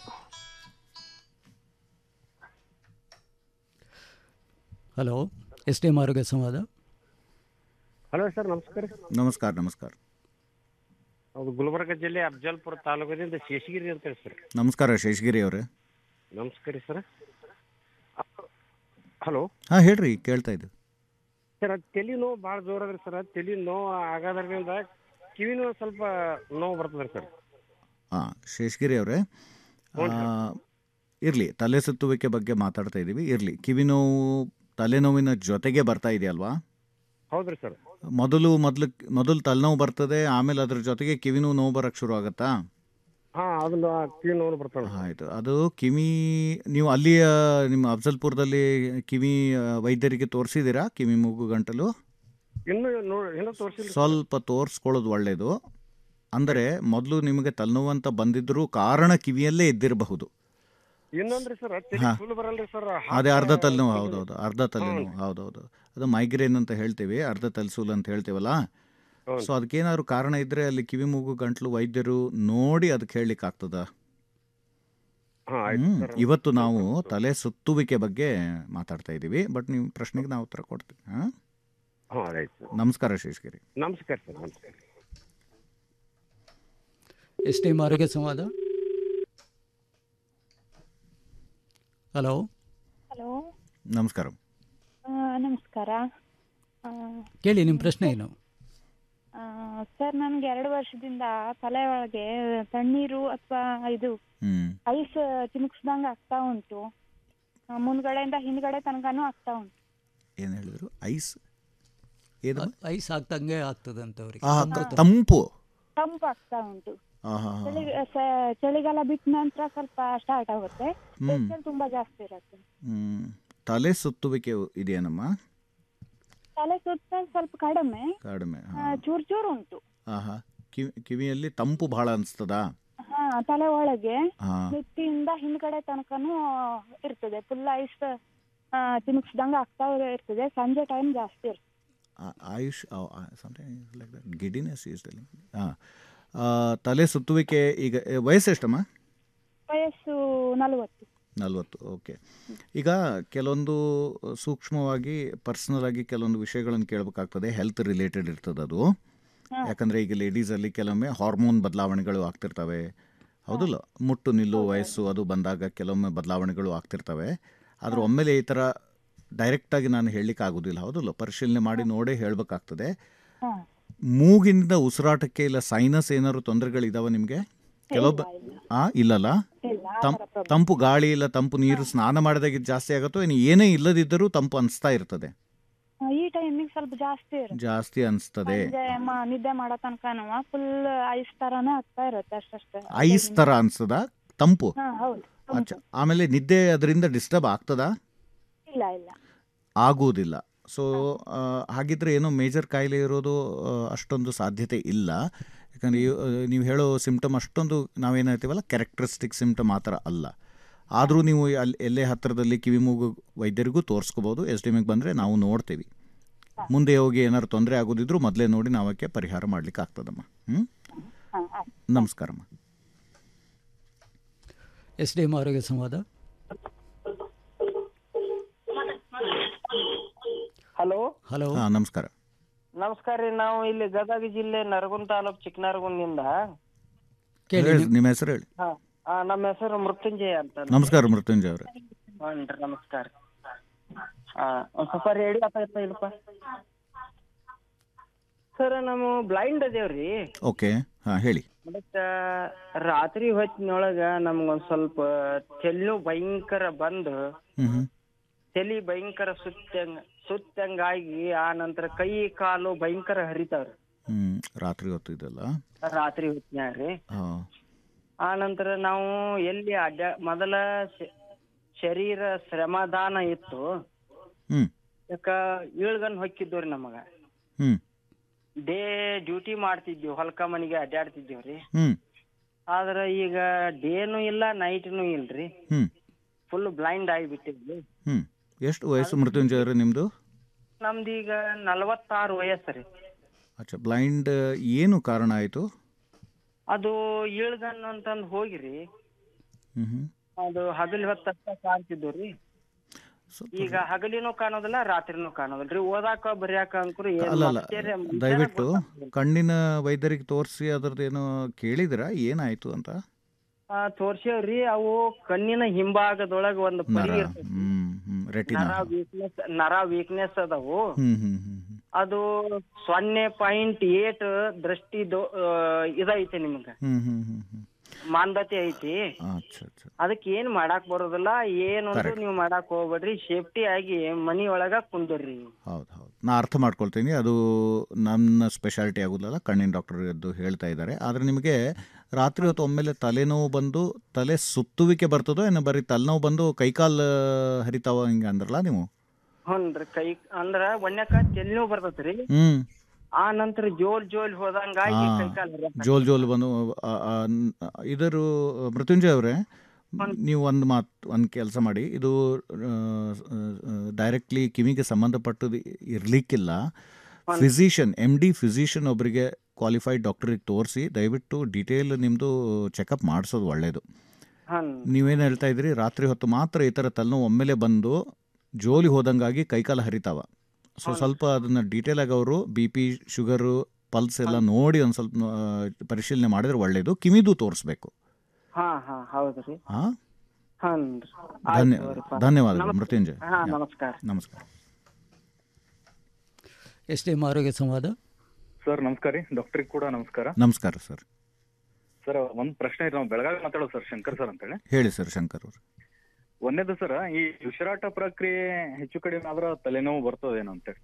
ಹಲೋ ಎಸ್ ಟಿ ಎಂ ಆರೋಗ್ಯ ಸಂವಾದ ಹಲೋ ಸರ್ ನಮಸ್ಕಾರ ನಮಸ್ಕಾರ ನಮಸ್ಕಾರ ಹೌದು ಗುಲ್ಬರ್ಗ ಜಿಲ್ಲೆ ಅಫಜಲ್ಪುರ ತಾಲೂಕದಿಂದ ಶೇಷಗಿರಿ ಅಂತ ಹೇಳಿ ಸರ್ ನಮಸ್ಕಾರ ಶೇಷಗಿರಿ ಅವರೇ ನಮಸ್ಕಾರ ಸರ್ ಹಲೋ ಹಾಂ ಹೇಳ್ರಿ ಕೇಳ್ತಾ ಇದ್ದು ಸರ್ ಅದು ತಲೆ ನೋವು ಭಾಳ ಜೋರದ್ರಿ ಸರ್ ತಲೆ ನೋವು ಆಗೋದ್ರಿಂದ ಕಿವಿ ನೋವು ಸ್ವಲ್ಪ ನೋವು ಬರ್ತದ್ರಿ ಸರ್ ಹಾಂ ಶೇಷಗಿರಿ ಅವರೇ ಇರಲಿ ತಲೆ ಸುತ್ತುವಿಕೆ ಬಗ್ಗೆ ಮಾತಾಡ್ತಾ ಇದ್ದೀವಿ ಇರಲಿ ಕಿವಿ ನೋವು ತಲೆನೋವಿನ ಜೊತೆಗೆ ಬರ್ತಾ ಇದೆಯಲ್ವಾ ಹೌದ್ರಿ ಸರ್ ಮೊದಲು ಮೊದಲು ಮೊದಲು ತಲೆನೋವು ಬರ್ತದೆ ಆಮೇಲೆ ಅದ್ರ ಜೊತೆಗೆ ಕಿವಿ ನೋವು ನೋವು ಬರಕ್ಕೆ ಶುರು ಆಗುತ್ತಾ ಹಾ ಅದನ್ನ ಕಿವಿ ನೋವು ಬರ್ತಾವೆ ಆಯಿತು ಅದು ಕಿವಿ ನೀವು ಅಲ್ಲಿಯ ನಿಮ್ಮ ಅಫ್ಜಲ್ಪುರದಲ್ಲಿ ಕಿವಿ ಆ, ವೈದ್ಯರಿಗೆ ತೋರಿಸಿದ್ದೀರಾ ಕಿವಿ ಮೂಗು ಗಂಟಲು ಇನ್ನು ನೋಡಿ ಇನ್ನೂ ತೋರಿಸಿಲ್ಲ ಸ್ವಲ್ಪ ತೋರಿಸ್ಕೊಳ್ಳೋದು ಒಳ್ಳೆಯದು ಅಂದರೆ ಮೊದಲು ನಿಮಗೆ ತಲೆನೋವು ಅಂತ ಬಂದಿದ್ದರೂ ಕಾರಣ ಕಿವಿಯಲ್ಲೇ ಇದ್ದಿರಬಹುದು ಇನ್ನೊಂದ್ರಿ ಸರ್ ಹಾ. ಫುಲ್ ಬರಲ್ರಿ ಸರ್ ಅದೇ ಅರ್ಧ ತಲೆನೋವು ಹೌದೌದು ಅರ್ಧ ತಲೆನೋವು ಹೌದೌದು ಅದು ಮೈಗ್ರೇನ್ ಅಂತ ಹೇಳ್ತೀವಿ ಅರ್ಧ ತಲೆಸೂಲು ಅಂತ ಹೇಳ್ತೀವಲ್ಲ ಸೊ ಅದಕ್ಕೇನಾದ್ರು ಕಾರಣ ಇದ್ದರೆ ಅಲ್ಲಿ ಕಿವಿ ಮೂಗು ಗಂಟ್ಲು ವೈದ್ಯರು ನೋಡಿ ಅದಕ್ಕೆ ಹೇಳಲಿಕ್ಕೆ ಆಗ್ತದ ಹಾ ಆಯ್ತು ಹ್ಮ್. ಸರ್ ಇವತ್ತು ನಾವು ತಲೆ ಸುತ್ತುವಿಕೆ ಬಗ್ಗೆ ಮಾತಾಡ್ತಾ ಇದ್ದೀವಿ ಬಟ್ ನೀವು ಪ್ರಶ್ನೆಗೆ ನಾವು ಉತ್ತರ ಕೊಡ್ತೀವಿ ಹಾಂ ಹಾ ರೈಟ್ ಸರ್ ನಮಸ್ಕಾರ ಶೇಷಗಿರಿ ನಮಸ್ಕಾರ ಸರ್ ನಮಸ್ಕಾರ ಎಸ್ ಟಿ ಆರೋಗ್ಯ ಸಂವಾದ ಹಲೋ ಹಲೋ ನಮಸ್ಕಾರ ನಮಸ್ಕಾರ ಆ, ಕೇಳಿ ನಿಮ್ಮ ಪ್ರಶ್ನೆ ಏನು ಆ, ಸರ್ ನನಗೆ ಎರಡು ವರ್ಷದಿಂದ ತಲೆ ಒಳಗೆ ತಣ್ಣೀರು ಅಥವಾ ಇದು ಹ್ಮ್ ಐಸ್ ಚಿಮುಕ್ಸ್ದಂಗೆ ಆಗ್ತಾ ಉಂಟು ಆ, ಮುಂದ್ಗಡೆಯಿಂದ ಹಿಂದ್ಗಡೆ ತನಕನೂ ಆಗ್ತಾ ಉಂಟು ಏನು ಹೇಳಿದ್ರು ಐಸ್ ಏನು ಐಸ್ ಆಗ್ತಂಗೆ ಆಗ್ತದಂತ ಅವ್ರಿಗೆ ಆ, ತಂಪು ತಂಪು ಆಗ್ತಾ ಉಂಟು ಆ, ಹಾ, ಹಾ. ಚಳಿ ಸ- ಚಳಿಗಾಲ ಬಿಟ್ಟ ನಂತರ ಸ್ವಲ್ಪ ಸ್ಟಾರ್ಟ್ ಆಗುತ್ತೆ ಹ್ಮ್. ಬೇಸಿಗೆಯಲ್ಲಿ ತುಂಬಾ ಜಾಸ್ತಿ ಇರುತ್ತೆ ಹ್ಮ್. ತಲೆ ಸುತ್ತುವಿಕೆ ಇದೆಯೇನಮ್ಮ ತಲೆ ಸುತ್ತ ಸ್ವಲ್ಪ ಕಡಿಮೆ ಕಡಿಮೆ ಆ, ಚೂರ್ ಚೂರ್ ಉಂಟು ಆಹಾ ಕಿವಿ ಕಿವಿಯಲ್ಲಿ ತಂಪು ಬಹಳ ಅನಿಸ್ತದಾ ಹಾ ತಲೆ ಒಳಗೆ ಹಾ. ನೆತ್ತಿಯಿಂದ ಹಿಂದ್ಗಡೆ ತನಕನೂ ಇರ್ತದೆ ಫುಲ್ ಐಸ್ ಚಿಮುಕ್ಸ್ದಂಗ ಆಗ್ತಾ ಇರ್ತದೆ ಸಂಜೆ ಟೈಮ್ ಜಾಸ್ತಿ ಇರ್ತದೆ ಆ- ಆಯುಷ್ sometimes like that giddiness is ಹಾಂ ತಲೆ ಸುತ್ತುವಿಕೆ ಈಗ ಎ, ವಯಸ್ಸೆಷ್ಟಮ್ಮ ವಯಸ್ಸು ನಲವತ್ತು ನಲ್ವತ್ತು ಓಕೆ ಈಗ ಕೆಲವೊಂದು ಸೂಕ್ಷ್ಮವಾಗಿ ಪರ್ಸ್ನಲ್ ಆಗಿ ಕೆಲವೊಂದು ವಿಷಯಗಳನ್ನು ಕೇಳಬೇಕಾಗ್ತದೆ ಹೆಲ್ತ್ ರಿಲೇಟೆಡ್ ಇರ್ತದೆ ಅದು ಯಾಕಂದರೆ ಈಗ ಲೇಡೀಸಲ್ಲಿ ಕೆಲವೊಮ್ಮೆ ಹಾರ್ಮೋನ್ ಬದಲಾವಣೆಗಳು ಆಗ್ತಿರ್ತವೆ ಹೌದಲ್ಲ ಮುಟ್ಟು ನಿಲ್ಲುವ ವಯಸ್ಸು ಅದು ಬಂದಾಗ ಕೆಲವೊಮ್ಮೆ ಬದಲಾವಣೆಗಳು ಆಗ್ತಿರ್ತವೆ ಆದರೆ ಒಮ್ಮೆಲೆ ಈ ಥರ ಡೈರೆಕ್ಟಾಗಿ ನಾನು ಹೇಳಲಿಕ್ಕೆ ಆಗೋದಿಲ್ಲ ಹೌದಲ್ಲ ಪರಿಶೀಲನೆ ಮಾಡಿ ನೋಡೇ ಹೇಳಬೇಕಾಗ್ತದೆ ಮೂಗಿನಿಂದ ಉಸಿರಾಟಕ್ಕೆ ಇಲ್ಲ ಸೈನಸ್ ಏನಾದ್ರು ತೊಂದರೆಗಳಿದಾವ ನಿಮಗೆ ಕೆಲವೊಬ್ಬ ಆ ಇಲ್ಲಲ್ಲ ತಂ- ತಂಪು ಗಾಳಿ ಇಲ್ಲ ತಂಪು ನೀರು ಸ್ನಾನ ಮಾಡಿದಾಗ ಇದು ಜಾಸ್ತಿ ಆಗುತ್ತೋ ಇನ್ನು ಏನೇ ಇಲ್ಲದಿದ್ದರೂ ತಂಪು ಅನಿಸ್ತಾ ಇರ್ತದೆ ಆ, ಈ ಟೈಮಿಗೆ ಸ್ವಲ್ಪ ಜಾಸ್ತಿ ಇರುತ್ತೆ ಜಾಸ್ತಿ ಅನಿಸ್ತದೆ ಸಂಜೆ ಮ- ನಿದ್ದೆ ಮಾಡೋ ತನಕನೂ ಫುಲ್ ಐಸ್ ತರಾನೇ ಆಗ್ತಾ ಇರುತ್ತೆ ಅಷ್ಟಷ್ಟೇ ಐಸ್ ಥರ ಅನಿಸ್ತದ ತಂಪು ಹಾ ಹೌದು ಅಚ್ಚ ಆಮೇಲೆ ನಿದ್ದೆ ಅದರಿಂದ ಡಿಸ್ಟರ್ಬ್ ಆಗ್ತದಾ ಇಲ್ಲ ಇಲ್ಲ ಆಗುವುದಿಲ್ಲ ಸೊ ಹಾಗಿದ್ರೆ ಏನೋ ಮೇಜರ್ ಕಾಯಿಲೆ ಇರೋದು ಆ, ಅಷ್ಟೊಂದು ಸಾಧ್ಯತೆ ಇಲ್ಲ ಯಾಕಂದರೆ ನೀವು ಹೇಳೋ ಸಿಮ್ಟಮ್ ಅಷ್ಟೊಂದು ನಾವೇನು ಹೇಳ್ತೀವಲ್ಲ ಕ್ಯಾರೆಕ್ಟರಿಸ್ಟಿಕ್ ಸಿಮ್ಟಮ್ ಆ ಥರ ಅಲ್ಲ ಆದರೂ ನೀವು ಅಲ್ಲಿ ಎಲ್ಲೇ ಹತ್ತಿರದಲ್ಲಿ ಕಿವಿ ಮೂಗು ವೈದ್ಯರಿಗೂ ತೋರಿಸ್ಕೋಬೋದು ಎಸ್ ಡಿ ಎಮ್ಗೆ ಬಂದರೆ ನಾವು ನೋಡ್ತೀವಿ ಮುಂದೆ ಹೋಗಿ ಏನಾದ್ರು ತೊಂದರೆ ಆಗೋದಿದ್ರು ಮೊದಲೇ ನೋಡಿ ನಾವು ಅದಕ್ಕೆ ಪರಿಹಾರ ಮಾಡ್ಲಿಕ್ಕೆ ಆಗ್ತದಮ್ಮ ಹ್ಞೂ ನಮಸ್ಕಾರಮ್ಮ ಎಸ್ ಡಿ ಎಂ ಆರೋಗ್ಯ ಸಂವಾದ ಹಲೋ ಹಲೋ ಹಾಂ ನಮಸ್ಕಾರ ನಮಸ್ಕಾರ ರೀ ನಾವು ಇಲ್ಲಿ ಗದಗ ಜಿಲ್ಲೆ ನರಗುಂದ ತಾಲೂಕ್ ಚಿಕ್ಕನರಗುಂದಿಂದ ಕೇಳಿ ಹೇಳಿ ನಿಮ್ಮ ಹೆಸರು ಹೇಳಿ ಹಾ ಆ, ನಮ್ಮ ಹೆಸರು ಮೃತ್ಯುಂಜಯ ಅಂತ ನಮಸ್ಕಾರ ಮೃತ್ಯುಂಜಯ ಅವರೇ ಹ್ಞೂ ನಮಸ್ಕಾರ ಹಾ ಒಂದ್ ಸ್ವಲ್ಪ ರೇಡಿಯೋ ಆತ ಇಲ್ಲಪ್ಪ ಸರ್ ನಾವು ಬ್ಲೈಂಡ್ ಅದೇವ್ರಿ ಓಕೆ ಹಾಂ ಹೇಳಿ ಬಟ್ ರಾತ್ರಿ ಹೊತ್ತಿನೊಳಗ ನಮ್ಗೊಂದ್ ಸ್ವಲ್ಪ ತೆಲ್ಲು ಭಯಂಕರ ಬಂದು ಹ್ಞೂ ಹ್ಞೂ ತಲಿ ಭಯಂಕರ ಸುತ್ತಂಗ ಸುತ್ತಂಗಾಗಿ ಆ ನಂತರ ಕೈ ಕಾಲು ಭಯಂಕರ ಹರಿತಾವ್ರಿ ಹ್ಞೂ ರಾತ್ರಿ ಹೊತ್ತು ಇದೆಲ್ಲ ರಾತ್ರಿ ಹೊತ್ತಿನಾಗ ರೀ ಹಾಂ ಆ ನಂತರ ನಾವು ಎಲ್ಲಿ ಅಡ್ಡಾ ಮೊದಲ ಶ- ಶರೀರ ಶ್ರಮದಾನ ಇತ್ತು ಹ್ಞೂ ಯಾಕ ಏಳ್ಗನ್ ಹೊಕ್ಕಿದ್ವಿ ನಮಗ ಹ್ಞೂ ಡೇ ಡ್ಯೂಟಿ ಮಾಡ್ತಿದ್ವಿ ಹೊಲ್ಕ ಮನಿಗೆ ಅಡ್ಡಾಡ್ತಿದ್ದೇವ್ರಿ ಹ್ಞೂ ಆದ್ರ ಈಗ ಡೇನು ಇಲ್ಲ ನೈಟ್ನು ಇಲ್ರಿ ಹ್ಞೂ ಫುಲ್ ಬ್ಲೈಂಡ್ ಆಗಿಬಿಟ್ಟಿದ್ವಿ ಹ್ಞೂ ಎಷ್ಟು ವಯಸ್ಸು ಮೃತ್ಯುಂಜಯ ಅವರೇ ನಿಮ್ಮದು ನಮ್ದೀಗ ನಲವತ್ತಾರು ವಯಸ್ಸು ರೀ ಅಚ್ಚಾ ಬ್ಲೈಂಡ್ ಏನು ಕಾರಣ ಆಯಿತು ಅದು ಏಳ್ಗನ್ ಅಂತಂದ್ ಹೋಗಿರಿ ಹ್ಞೂ ಹ್ಞೂ ಅದು ಹಗಲ್ ಹೊತ್ತ ಕಾಣ್ತಿದ್ವು ರೀ ಈಗ ಹಗಲಿನೂ ಕಾಣೋದಿಲ್ಲ ರಾತ್ರಿನೂ ಕಾಣೋದಿಲ್ಲ ರೀ ಓದಾಕ ಬರ್ಯಾಕ ಅಂಕರು ಏನ್ ಅಲ್ಲ ಅಲ್ಲ ಮತ್ತೇರೆ ಮುಂಜಾನೆ ದಯವಿಟ್ಟು ಗೊತ್ತಾಗ್ತದೆ. ಕಣ್ಣಿನ ವೈದ್ಯರಿಗೆ ತೋರಿಸಿ ಅದರದ್ದು ಏನೋ ಕೇಳಿದಿರಾ ಏನಾಯಿತು ಅಂತ ಆ, ತೋರ್ಸ್ಯಾವ್ರಿ ಅವು ಕಣ್ಣಿನ ಹಿಂಭಾಗದೊಳಗ ಒಂದು ನರ ಪರಿ ಇರ್ತೈತಿ. ಹ್ಞೂ ಹ್ಞೂ ರೆಟಿನಾ ನರ ವೀಕ್ನೆಸ್ ನರ ವೀಕ್ನೆಸ್ ಅದಾವು ಹ್ಞೂ ಹ್ಞೂ ಹ್ಞೂ ಅದು ಸೊನ್ನೆ ಪಾಯಿಂಟ್ ಏಟ್ ದೃಷ್ಟಿ ಇದೈತೆ ನಿಮ್ಗ ಹ್ಞೂ ಹ್ಞೂ ಹ್ಞೂ ಹ್ಞೂ ಮಾಂದತೆ ಐತಿ ಅಚ್ಚಾ ಅಚ್ಚಾ ಅದಕ್ಕೆ ಏನ್ ಮಾಡಾಕ್ ಬರೋದಿಲ್ಲ ಏನೊಂದು Correct. ನೀವು ಮಾಡಾಕ್ ಹೋಗ್ಬೇಡ್ರಿ ಸೇಫ್ಟಿ ಆಗಿ ಮನಿ ಒಳಗ ಕುಂದ್ರಿ ಹೌದು ಹೌದು ನಾ ಅರ್ಥ ಮಾಡ್ಕೊಳ್ತೀನಿ ಅದು ನನ್ನ ಸ್ಪೆಷಾಲಿಟಿ ಆಗೋದಿಲ್ಲ ಕಣ್ಣಿನ ಡಾಕ್ಟರ್ ಎದ್ದು ಹೇಳ್ತಾ ಇದ್ದಾರೆ ಆದರೆ ನಿಮಗೆ ರಾತ್ರಿ ಹೊತ್ತು ಒಮ್ಮೆಲೆ ತಲೆನೋವು ಬಂದು ತಲೆ ಸುತ್ತುವಿಕೆ ಬರ್ತದೋ ಏನು ಬರೀ ತಲೆನೋವು ಬಂದು ಕೈಕಾಲು ಹರಿತಾವ ಹಿಂಗೆ ಅಂದ್ರಲ್ಲ ನೀವು ಹ್ಞೂನ್ರಿ ಕೈ ಅಂದ್ರ ಒಣ್ಯಾಕ ತೆಲಿನೋವು ಬರ್ತೈತ್ರಿ ಹ್ಞೂ ಆ ನಂತರ ಜೋಲ್ ಜೋಲ್ ಹೋದಂಗಾಗಿ ಹಾ. ಕೈಕಾಲ್ ಹರ್ಯಾಕ್ ಜೋಲ್ ಜೋಲ್ ಬಂದು ಆ, ಆ, ನ್- ಇದರ ಮೃತ್ಯುಂಜಯ ಅವರೇ ನೀವು ಒಂದು ಮಾತು ಒಂದು ಕೆಲಸ ಮಾಡಿ ಇದು ಡೈರೆಕ್ಟ್ಲಿ ಕಿವಿಗೆ ಸಂಬಂಧಪಟ್ಟದ್ದು ಇರಲಿಕ್ಕಿಲ್ಲ ಫಿಸಿಷಿಯನ್ ಎಮ್ ಡಿ ಫಿಸಿಷಿಯನ್ ಒಬ್ಬರಿಗೆ ಕ್ವಾಲಿಫೈಡ್ ಡಾಕ್ಟ್ರಿಗೆ ತೋರಿಸಿ ದಯವಿಟ್ಟು ಡೀಟೇಲ್ ನಿಮ್ಮದು ಚೆಕಪ್ ಮಾಡಿಸೋದು ಒಳ್ಳೆಯದು ಹ್ಮ್ ನೀವೇನು ಹೇಳ್ತಾ ಇದ್ರಿ ರಾತ್ರಿ ಹೊತ್ತು ಮಾತ್ರ ಈ ಥರ ತಲೆನೋವು ಒಮ್ಮೆಲೆ ಬಂದು ಜೋಲಿ ಹೋದಂಗಾಗಿ ಕೈಕಾಲು ಹರಿತಾವ ಸೊ ಸ್ವಲ್ಪ ಅದನ್ನು ಡೀಟೇಲಾಗಿ ಅವರು ಬಿ ಪಿ ಶುಗರು ಪಲ್ಸ್ ಎಲ್ಲ ನೋಡಿ ಒಂದು ಸ್ವಲ್ಪ ಆ, ಪರಿಶೀಲನೆ ಮಾಡಿದ್ರೆ ಒಳ್ಳೆಯದು ಕಿವಿದು ತೋರಿಸ್ಬೇಕು ಹಾ ಹಾ ಹೌದ್ರಿ ಹಾಂ ಹನ್ರಿ ಧನ್ಯ ಆಯ್ತು ಧನ್ಯವಾದಗಳು ನಮಸ್ಕಾರ. ಮೃತ್ಯುಂಜಯ ಹಾ ಯಾ. ನಮಸ್ಕಾರ ನಮಸ್ಕಾರ ಎಸ್ ಡಿ ಎಂ ಆರೋಗ್ಯ ಸಂವಾದ ಸರ್ ನಮಸ್ಕಾರ ರೀ ಡಾಕ್ಟ್ರಿಗೆ ಕೂಡ ನಮಸ್ಕಾರ ನಮಸ್ಕಾರ ಸರ್ ಸರ್ ಒಂದ್ ಪ್ರಶ್ನೆ ಇದೆ ನಾವು ಬೆಳಗಾವಿ ಮಾತಾಡೋದು ಸರ್ ಶಂಕರ್ ಸರ್ ಅಂತೇಳಿ ಹೇಳಿ ಸರ್ ಶಂಕರ್ ಅವರು ಒಂದೇದು ಸರ್ ಈ ಉಸಿರಾಟ ಪ್ರಕ್ರಿಯೆ ಹೆಚ್ಚು ಕಡಿಮೆ ಆದ್ರ ತಲೆನೋವು ಬರ್ತದೇನೋ ಅಂತೇಳಿ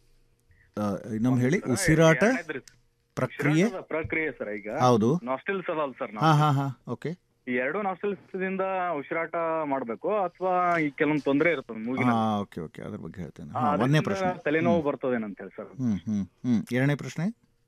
ಇನ್ನೊಮ್ಮೆ ಹೇಳಿ ಉಸಿರಾಟ ಎರಡ್ನೇದ್ರಿ sir. ಪ್ರಕ್ರಿಯೆ ಉಸಿರಾಟದ ಪ್ರಕ್ರಿಯೆ ಸರ್ ಈಗ ಹೌದು. ನಾಸ್ಟಿಲ್ಸ್ ಅದಲ್ಲ ಸರ್ ಹಾಂ ಹಾಂ ಹಾಂ ಓಕೆ ಈ ಎರಡು ನಾಸ್ಟಿಲ್ಸ್ ದಿಂದ ಉಸಿರಾಟ ಮಾಡ್ಬೇಕು ಅಥವಾ ಈ ಕೆಲವೊಂದು ತೊಂದರೆ ಇರ್ತದೆ ಮೂಗಿನ ಹಾಂ ಓಕೆ ಓಕೆ ಅದ್ರ ಬಗ್ಗೆ ಹೇಳ್ತೇನೆ ಹಾಂ ಒಂದನೇ ಪ್ರಶ್ನೆ ತಲೆನೋವು ಬರ್ತದೇನಂತ ಹೇಳಿ ಸರ್ ಹ್ಞೂ ಹ್ಞೂ ಹ್ಞೂ ಎರಡನೇ ಪ್ರಶ್ನೆ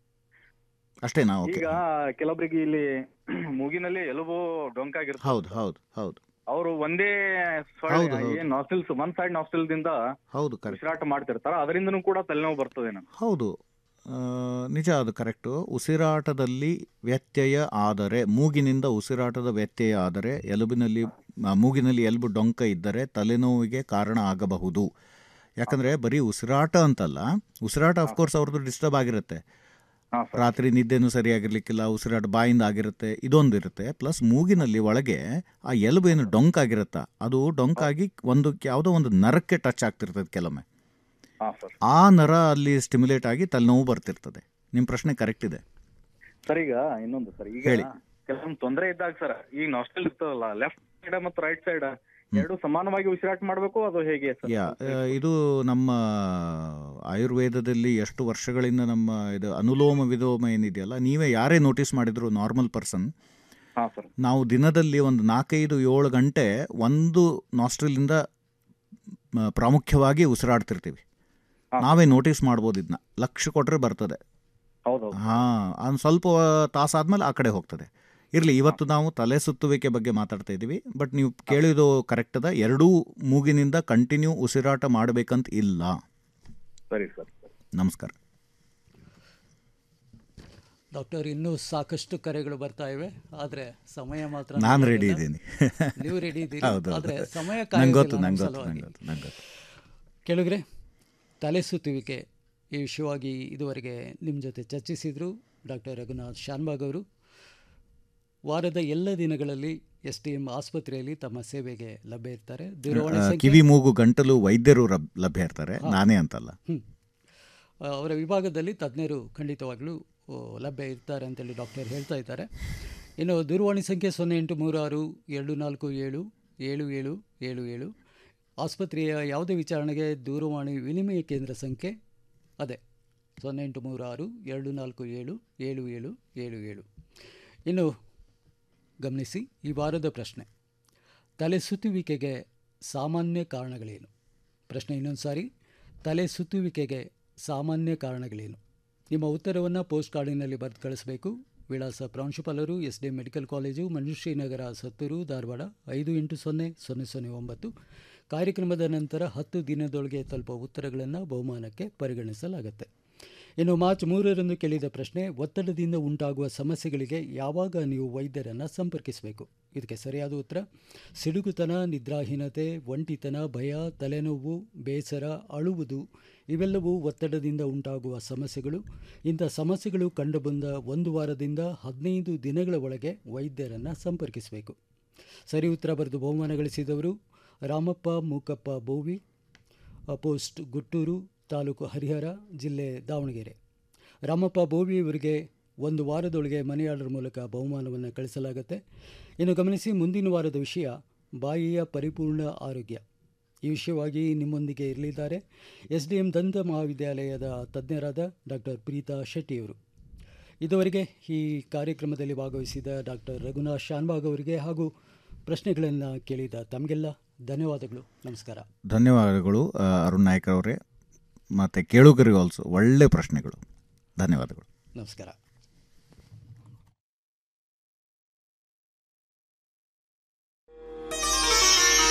ಅಷ್ಟೇನಾ ಓಕೆ ಈಗ ಕೆಲವೊಬ್ರಿಗೆ ಇಲ್ಲಿ ಮೂಗಿನಲ್ಲಿ ಎಲುಬು ಡೊಂಕಾಗಿರ್ತದೆ ಹೌದು ಹೌದು ಹೌದು ಅವರು ಒಂದೇ ಹೌದು, ಹೌದು. ಏನ್ ನಾಸ್ಟಿಲ್ಸ್ ಒನ್ ಸೈಡ್ ನಾಸ್ಟಿಲ್ ದಿಂದ ಹೌದು ಕರೆಕ್ಟ್ ಉಸಿರಾಟ ಮಾಡ್ತಿರ್ತಾರ ಅದರಿಂದನೂ ಕೂಡ ತಲೆನೋವು ಬರ್ತದೇನೋ ಹೌದು ಆ, ನಿಜ ಅದು ಕರೆಕ್ಟು ಉಸಿರಾಟದಲ್ಲಿ ವ್ಯತ್ಯಯ ಆದರೆ ಮೂಗಿನಿಂದ ಉಸಿರಾಟದ ವ್ಯತ್ಯಯ ಆದರೆ ಎಲುಬಿನಲ್ಲಿ ಆ, ಮೂಗಿನಲ್ಲಿ ಎಲುಬು ಡೊಂಕ ಇದ್ದರೆ ತಲೆನೋವಿಗೆ ಕಾರಣ ಆಗಬಹುದು ಯಾಕಂದರೆ ಬರೀ ಉಸಿರಾಟ ಅಂತಲ್ಲ ಉಸಿರಾಟ ಅಫ್ಕೋರ್ಸ್ ಅವ್ರದ್ದು ಡಿಸ್ಟರ್ಬ್ ಆಗಿರುತ್ತೆ ರಾತ್ರಿ ನಿದ್ದೆನೂ ಸರಿಯಾಗಿರ್ಲಿಕ್ಕಿಲ್ಲ ಉಸಿರಾಟ ಬಾಯಿಂದ ಆಗಿರುತ್ತೆ ಇದೊಂದು ಇರುತ್ತೆ ಪ್ಲಸ್ ಮೂಗಿನಲ್ಲಿ ಒಳಗೆ ಆ ಎಲುಬು ಏನು ಡೊಂಕ್ ಆಗಿರುತ್ತಾ ಅದು ಡೊಂಕಾಗಿ ಒಂದು ಯಾವುದೋ ಒಂದು ನರಕ್ಕೆ ಟಚ್ ಆಗ್ತಿರ್ತದೆ ಕೆಲವೊಮ್ಮೆ ಹಾ ಸರ್ ಆ ನರ ಅಲ್ಲಿ ಸ್ಟಿಮ್ಯುಲೇಟ್ ಆಗಿ ತಲೆನೋವು ಬರ್ತಿರ್ತದೆ ನಿಮ್ಮ ಪ್ರಶ್ನೆ ಕರೆಕ್ಟ್ ಇದೆ ಸರ್ ಈಗ ಇನ್ನೊಂದು ಸರ್ ಈಗ ಹೇಳಿ. ಕೆಲವೊಂದು ತೊಂದರೆ ಇದ್ದಾಗ ಸರ್ ಈಗ ನಾಸ್ಟಲ್ ಇರ್ತದಲ್ಲ ಲೆಫ್ಟ್ ಸೈಡ್ ಮತ್ತು ರೈಟ್ ಸೈಡ್ ಎರಡು ಸಮಾನವಾಗಿ ಉಸಿರಾಟ ಮಾಡಬೇಕು ಅದು ಹೇಗೆ ಸರ್ ಯಾ ಆ, ಇದು ನಮ್ಮ ಆಯುರ್ವೇದದಲ್ಲಿ ಎಷ್ಟು ವರ್ಷಗಳಿಂದ ನಮ್ಮ ಇದು ಅನುಲೋಮ ವಿಲೋಮ ಏನಿದೆಯಲ್ಲ ನೀವೇ ಯಾರೇ ನೋಟಿಸ್ ಮಾಡಿದ್ರು ನಾರ್ಮಲ್ ಪರ್ಸನ್ ಹಾ ಸರ್ ನಾವು ದಿನದಲ್ಲಿ ಒಂದು ನಾಲ್ಕೈದು ಏಳು ಗಂಟೆ ಒಂದು ನಾಸ್ಟ್ರಿಲಿಂದ ಮ, ಪ್ರಾಮುಖ್ಯವಾಗಿ ಉಸಿರಾಡ್ತಿರ್ತೀವಿ ನಾವೇ ನೋಟಿಸ್ ಮಾಡ್ಬೋದು ಇದನ್ನ ಲಕ್ಷ ಕೊಟ್ಟರೆ ಬರ್ತದೆ ಹೌದೌದು ಹಾಂ ಅದು ಸ್ವಲ್ಪ ತಾಸಾದ್ಮೇಲೆ ಆ ಕಡೆ ಹೋಗ್ತದೆ ಇರಲಿ ಇವತ್ತು ನಾವು ತಲೆ ಸುತ್ತುವಿಕೆ ಬಗ್ಗೆ ಮಾತಾಡ್ತಾ ಇದ್ದೀವಿ ಬಟ್ ನೀವು ಕೇಳಿದ್ದು ಕರೆಕ್ಟ್ ಅದ ಎರಡೂ ಮೂಗಿನಿಂದ ಕಂಟಿನ್ಯೂ ಉಸಿರಾಟ ಮಾಡಬೇಕಂತ ಇಲ್ಲ ಸರಿ ಸರ್ ನಮಸ್ಕಾರ ಡಾಕ್ಟರ್ ಇನ್ನೂ ಸಾಕಷ್ಟು ಕರೆಗಳು ಬರ್ತಾ ಇವೆ ಆದರೆ ಸಮಯ ಮಾತ್ರ ನಾನು ನಮಗೆ ರೆಡಿ ಇಲ್ಲ. ಇದ್ದೀನಿ ನೀವು ರೆಡಿ ಇದ್ದೀರಿ ಹೌದು, ಹೌದು. ಆದರೆ ಸಮಯ ನಂಗ್ ಗೊತ್ತು, ಕಾಯೋದಿಲ್ಲ ನಂಗ್ ನಮ್ಮ ಗೊತ್ತು, ಸಲುವಾಗಿ. ನಂಗ್ ಗೊತ್ತು, ನಂಗ್ ಗೊತ್ತು. ಕೆಳಗರೆ ತಲೆ ಸುತ್ತುವಿಕೆ ಈ ವಿಷಯವಾಗಿ ಇದುವರೆಗೆ ನಿಮ್ಮ ಜೊತೆ ಚರ್ಚಿಸಿದರು ಡಾಕ್ಟರ್ ರಘುನಾಥ್ ಶಾನ್ಬಾಗ್ ಅವರು ವಾರದ ಎಲ್ಲ ದಿನಗಳಲ್ಲಿ ಎಸ್ ಟಿ ಎಂ ಆಸ್ಪತ್ರೆಯಲ್ಲಿ ತಮ್ಮ ಸೇವೆಗೆ ಲಭ್ಯ ಇರ್ತಾರೆ ದೂರವಾಣಿ ಆ, ಸಂಖ್ಯೆ ಕಿವಿ ಮೂಗು ಗಂಟಲು ವೈದ್ಯರು ರಬ್- ಲಭ್ಯ ಇರ್ತಾರೆ ಹಾ. ನಾನೇ ಅಂತಲ್ಲ ಹ್ಮ್. ಆ, ಅವರ ವಿಭಾಗದಲ್ಲಿ ತಜ್ಞರು ಖಂಡಿತವಾಗ್ಲೂ ಓ, ಲಭ್ಯ ಇರ್ತಾರೆ ಅಂತೇಳಿ ಡಾಕ್ಟರ್ ಹೇಳ್ತಾ ಇದ್ದಾರೆ ಇನ್ನು ದೂರವಾಣಿ ಸಂಖ್ಯೆ ಸೊನ್ನೆ ಎಂಟು ಮೂರು ಆರು ಎರಡು ನಾಲ್ಕು ಏಳು ಏಳು ಏಳು ಏಳು ಏಳು ಆಸ್ಪತ್ರೆಯ ಯಾವುದೇ ವಿಚಾರಣೆಗೆ ದೂರವಾಣಿ ವಿನಿಮಯ ಕೇಂದ್ರ ಸಂಖ್ಯೆ ಅದೇ ಸೊನ್ನೆ ಎಂಟು ಮೂರು ಆರು ಎರಡು ನಾಲ್ಕು ಏಳು ಏಳು ಏಳು ಏಳು ಏಳು ಇನ್ನು ಗಮನಿಸಿ ಈ ವಾರದ ಪ್ರಶ್ನೆ ತಲೆ ಸುತ್ತುವಿಕೆಗೆ ಸಾಮಾನ್ಯ ಕಾರಣಗಳೇನು ಪ್ರಶ್ನೆ ಇನ್ನೊಂದು ಸಾರಿ ತಲೆ ಸುತ್ತುವಿಕೆಗೆ ಸಾಮಾನ್ಯ ಕಾರಣಗಳೇನು ನಿಮ್ಮ ಉತ್ತರವನ್ನು ಪೋಸ್ಟ್ ಕಾರ್ಡಿನಲ್ಲಿ ಬರೆದು ಕಳಿಸಬೇಕು ವಿಳಾಸ ಪ್ರಾಂಶುಪಾಲರು ಎಸ್ ಡಿ ಮೆಡಿಕಲ್ ಕಾಲೇಜು ಮನುಷ್ಯನಗರ ಸತ್ತೂರು ಧಾರವಾಡ ಐದು ಎಂಟು ಸೊನ್ನೆ ಸೊನ್ನೆ ಸೊನ್ನೆ ಒಂಬತ್ತು ಕಾರ್ಯಕ್ರಮದ ನಂತರ ಹತ್ತು ದಿನದೊಳಗೆ ತಲುಪುವ ಉತ್ತರಗಳನ್ನು ಬಹುಮಾನಕ್ಕೆ ಪರಿಗಣಿಸಲಾಗುತ್ತೆ ಇನ್ನು ಮಾರ್ಚ್ ಮೂರರಂದು ಕೇಳಿದ ಪ್ರಶ್ನೆ ಒತ್ತಡದಿಂದ ಉಂಟಾಗುವ ಸಮಸ್ಯೆಗಳಿಗೆ ಯಾವಾಗ ನೀವು ವೈದ್ಯರನ್ನು ಸಂಪರ್ಕಿಸಬೇಕು ಇದಕ್ಕೆ ಸರಿಯಾದ ಉತ್ತರ ಸಿಡುಗುತನ ನಿದ್ರಾಹೀನತೆ ಒಂಟಿತನ ಭಯ ತಲೆನೋವು ಬೇಸರ ಅಳುವುದು ಇವೆಲ್ಲವೂ ಒತ್ತಡದಿಂದ ಉಂಟಾಗುವ ಸಮಸ್ಯೆಗಳು ಇಂಥ ಸಮಸ್ಯೆಗಳು ಕಂಡುಬಂದ ಒಂದು ವಾರದಿಂದ ಹದಿನೈದು ದಿನಗಳ ಒಳಗೆ ವೈದ್ಯರನ್ನು ಸಂಪರ್ಕಿಸಬೇಕು ಸರಿ ಉತ್ತರ ಬರೆದು ಬಹುಮಾನ ಗಳಿಸಿದವರು ರಾಮಪ್ಪ ಮೂಕಪ್ಪ ಬೋವಿ ಪೋಸ್ಟ್ ಗುಟ್ಟೂರು ತಾಲೂಕು ಹರಿಹರ ಜಿಲ್ಲೆ ದಾವಣಗೆರೆ ರಾಮಪ್ಪ ಬೋವಿ ಇವರಿಗೆ ಒಂದು ವಾರದೊಳಗೆ ಮನಿ ಆರ್ಡರ್ ಮೂಲಕ ಬಹುಮಾನವನ್ನು ಕಳಿಸಲಾಗುತ್ತೆ ಇನ್ನು ಗಮನಿಸಿ ಮುಂದಿನ ವಾರದ ವಿಷಯ ಬಾಯಿಯ ಪರಿಪೂರ್ಣ ಆರೋಗ್ಯ ಈ ವಿಷಯವಾಗಿ ನಿಮ್ಮೊಂದಿಗೆ ಇರಲಿದ್ದಾರೆ ಎಸ್ ಡಿ ಎಂ ದಂತ ಮಹಾವಿದ್ಯಾಲಯದ ತಜ್ಞರಾದ ಡಾಕ್ಟರ್ ಪ್ರೀತಾ ಶೆಟ್ಟಿಯವರು ಇದುವರೆಗೆ ಈ ಕಾರ್ಯಕ್ರಮದಲ್ಲಿ ಭಾಗವಹಿಸಿದ ಡಾಕ್ಟರ್ ರಘುನಾಥ್ ಶಾನ್ಭಾಗ್ ಅವರಿಗೆ ಹಾಗೂ ಪ್ರಶ್ನೆಗಳನ್ನು ಕೇಳಿದ ತಮಗೆಲ್ಲ ಧನ್ಯವಾದಗಳು ನಮಸ್ಕಾರ ಧನ್ಯವಾದಗಳು ಆ, ಅರುಣ್ ನಾಯ್ಕರ್ ಅವರೇ ಮತ್ತು ಕೇಳುಗರಿಗೆ ಆಲ್ಸೋ ಒಳ್ಳೆ ಪ್ರಶ್ನೆಗಳು ಧನ್ಯವಾದಗಳು ನಮಸ್ಕಾರ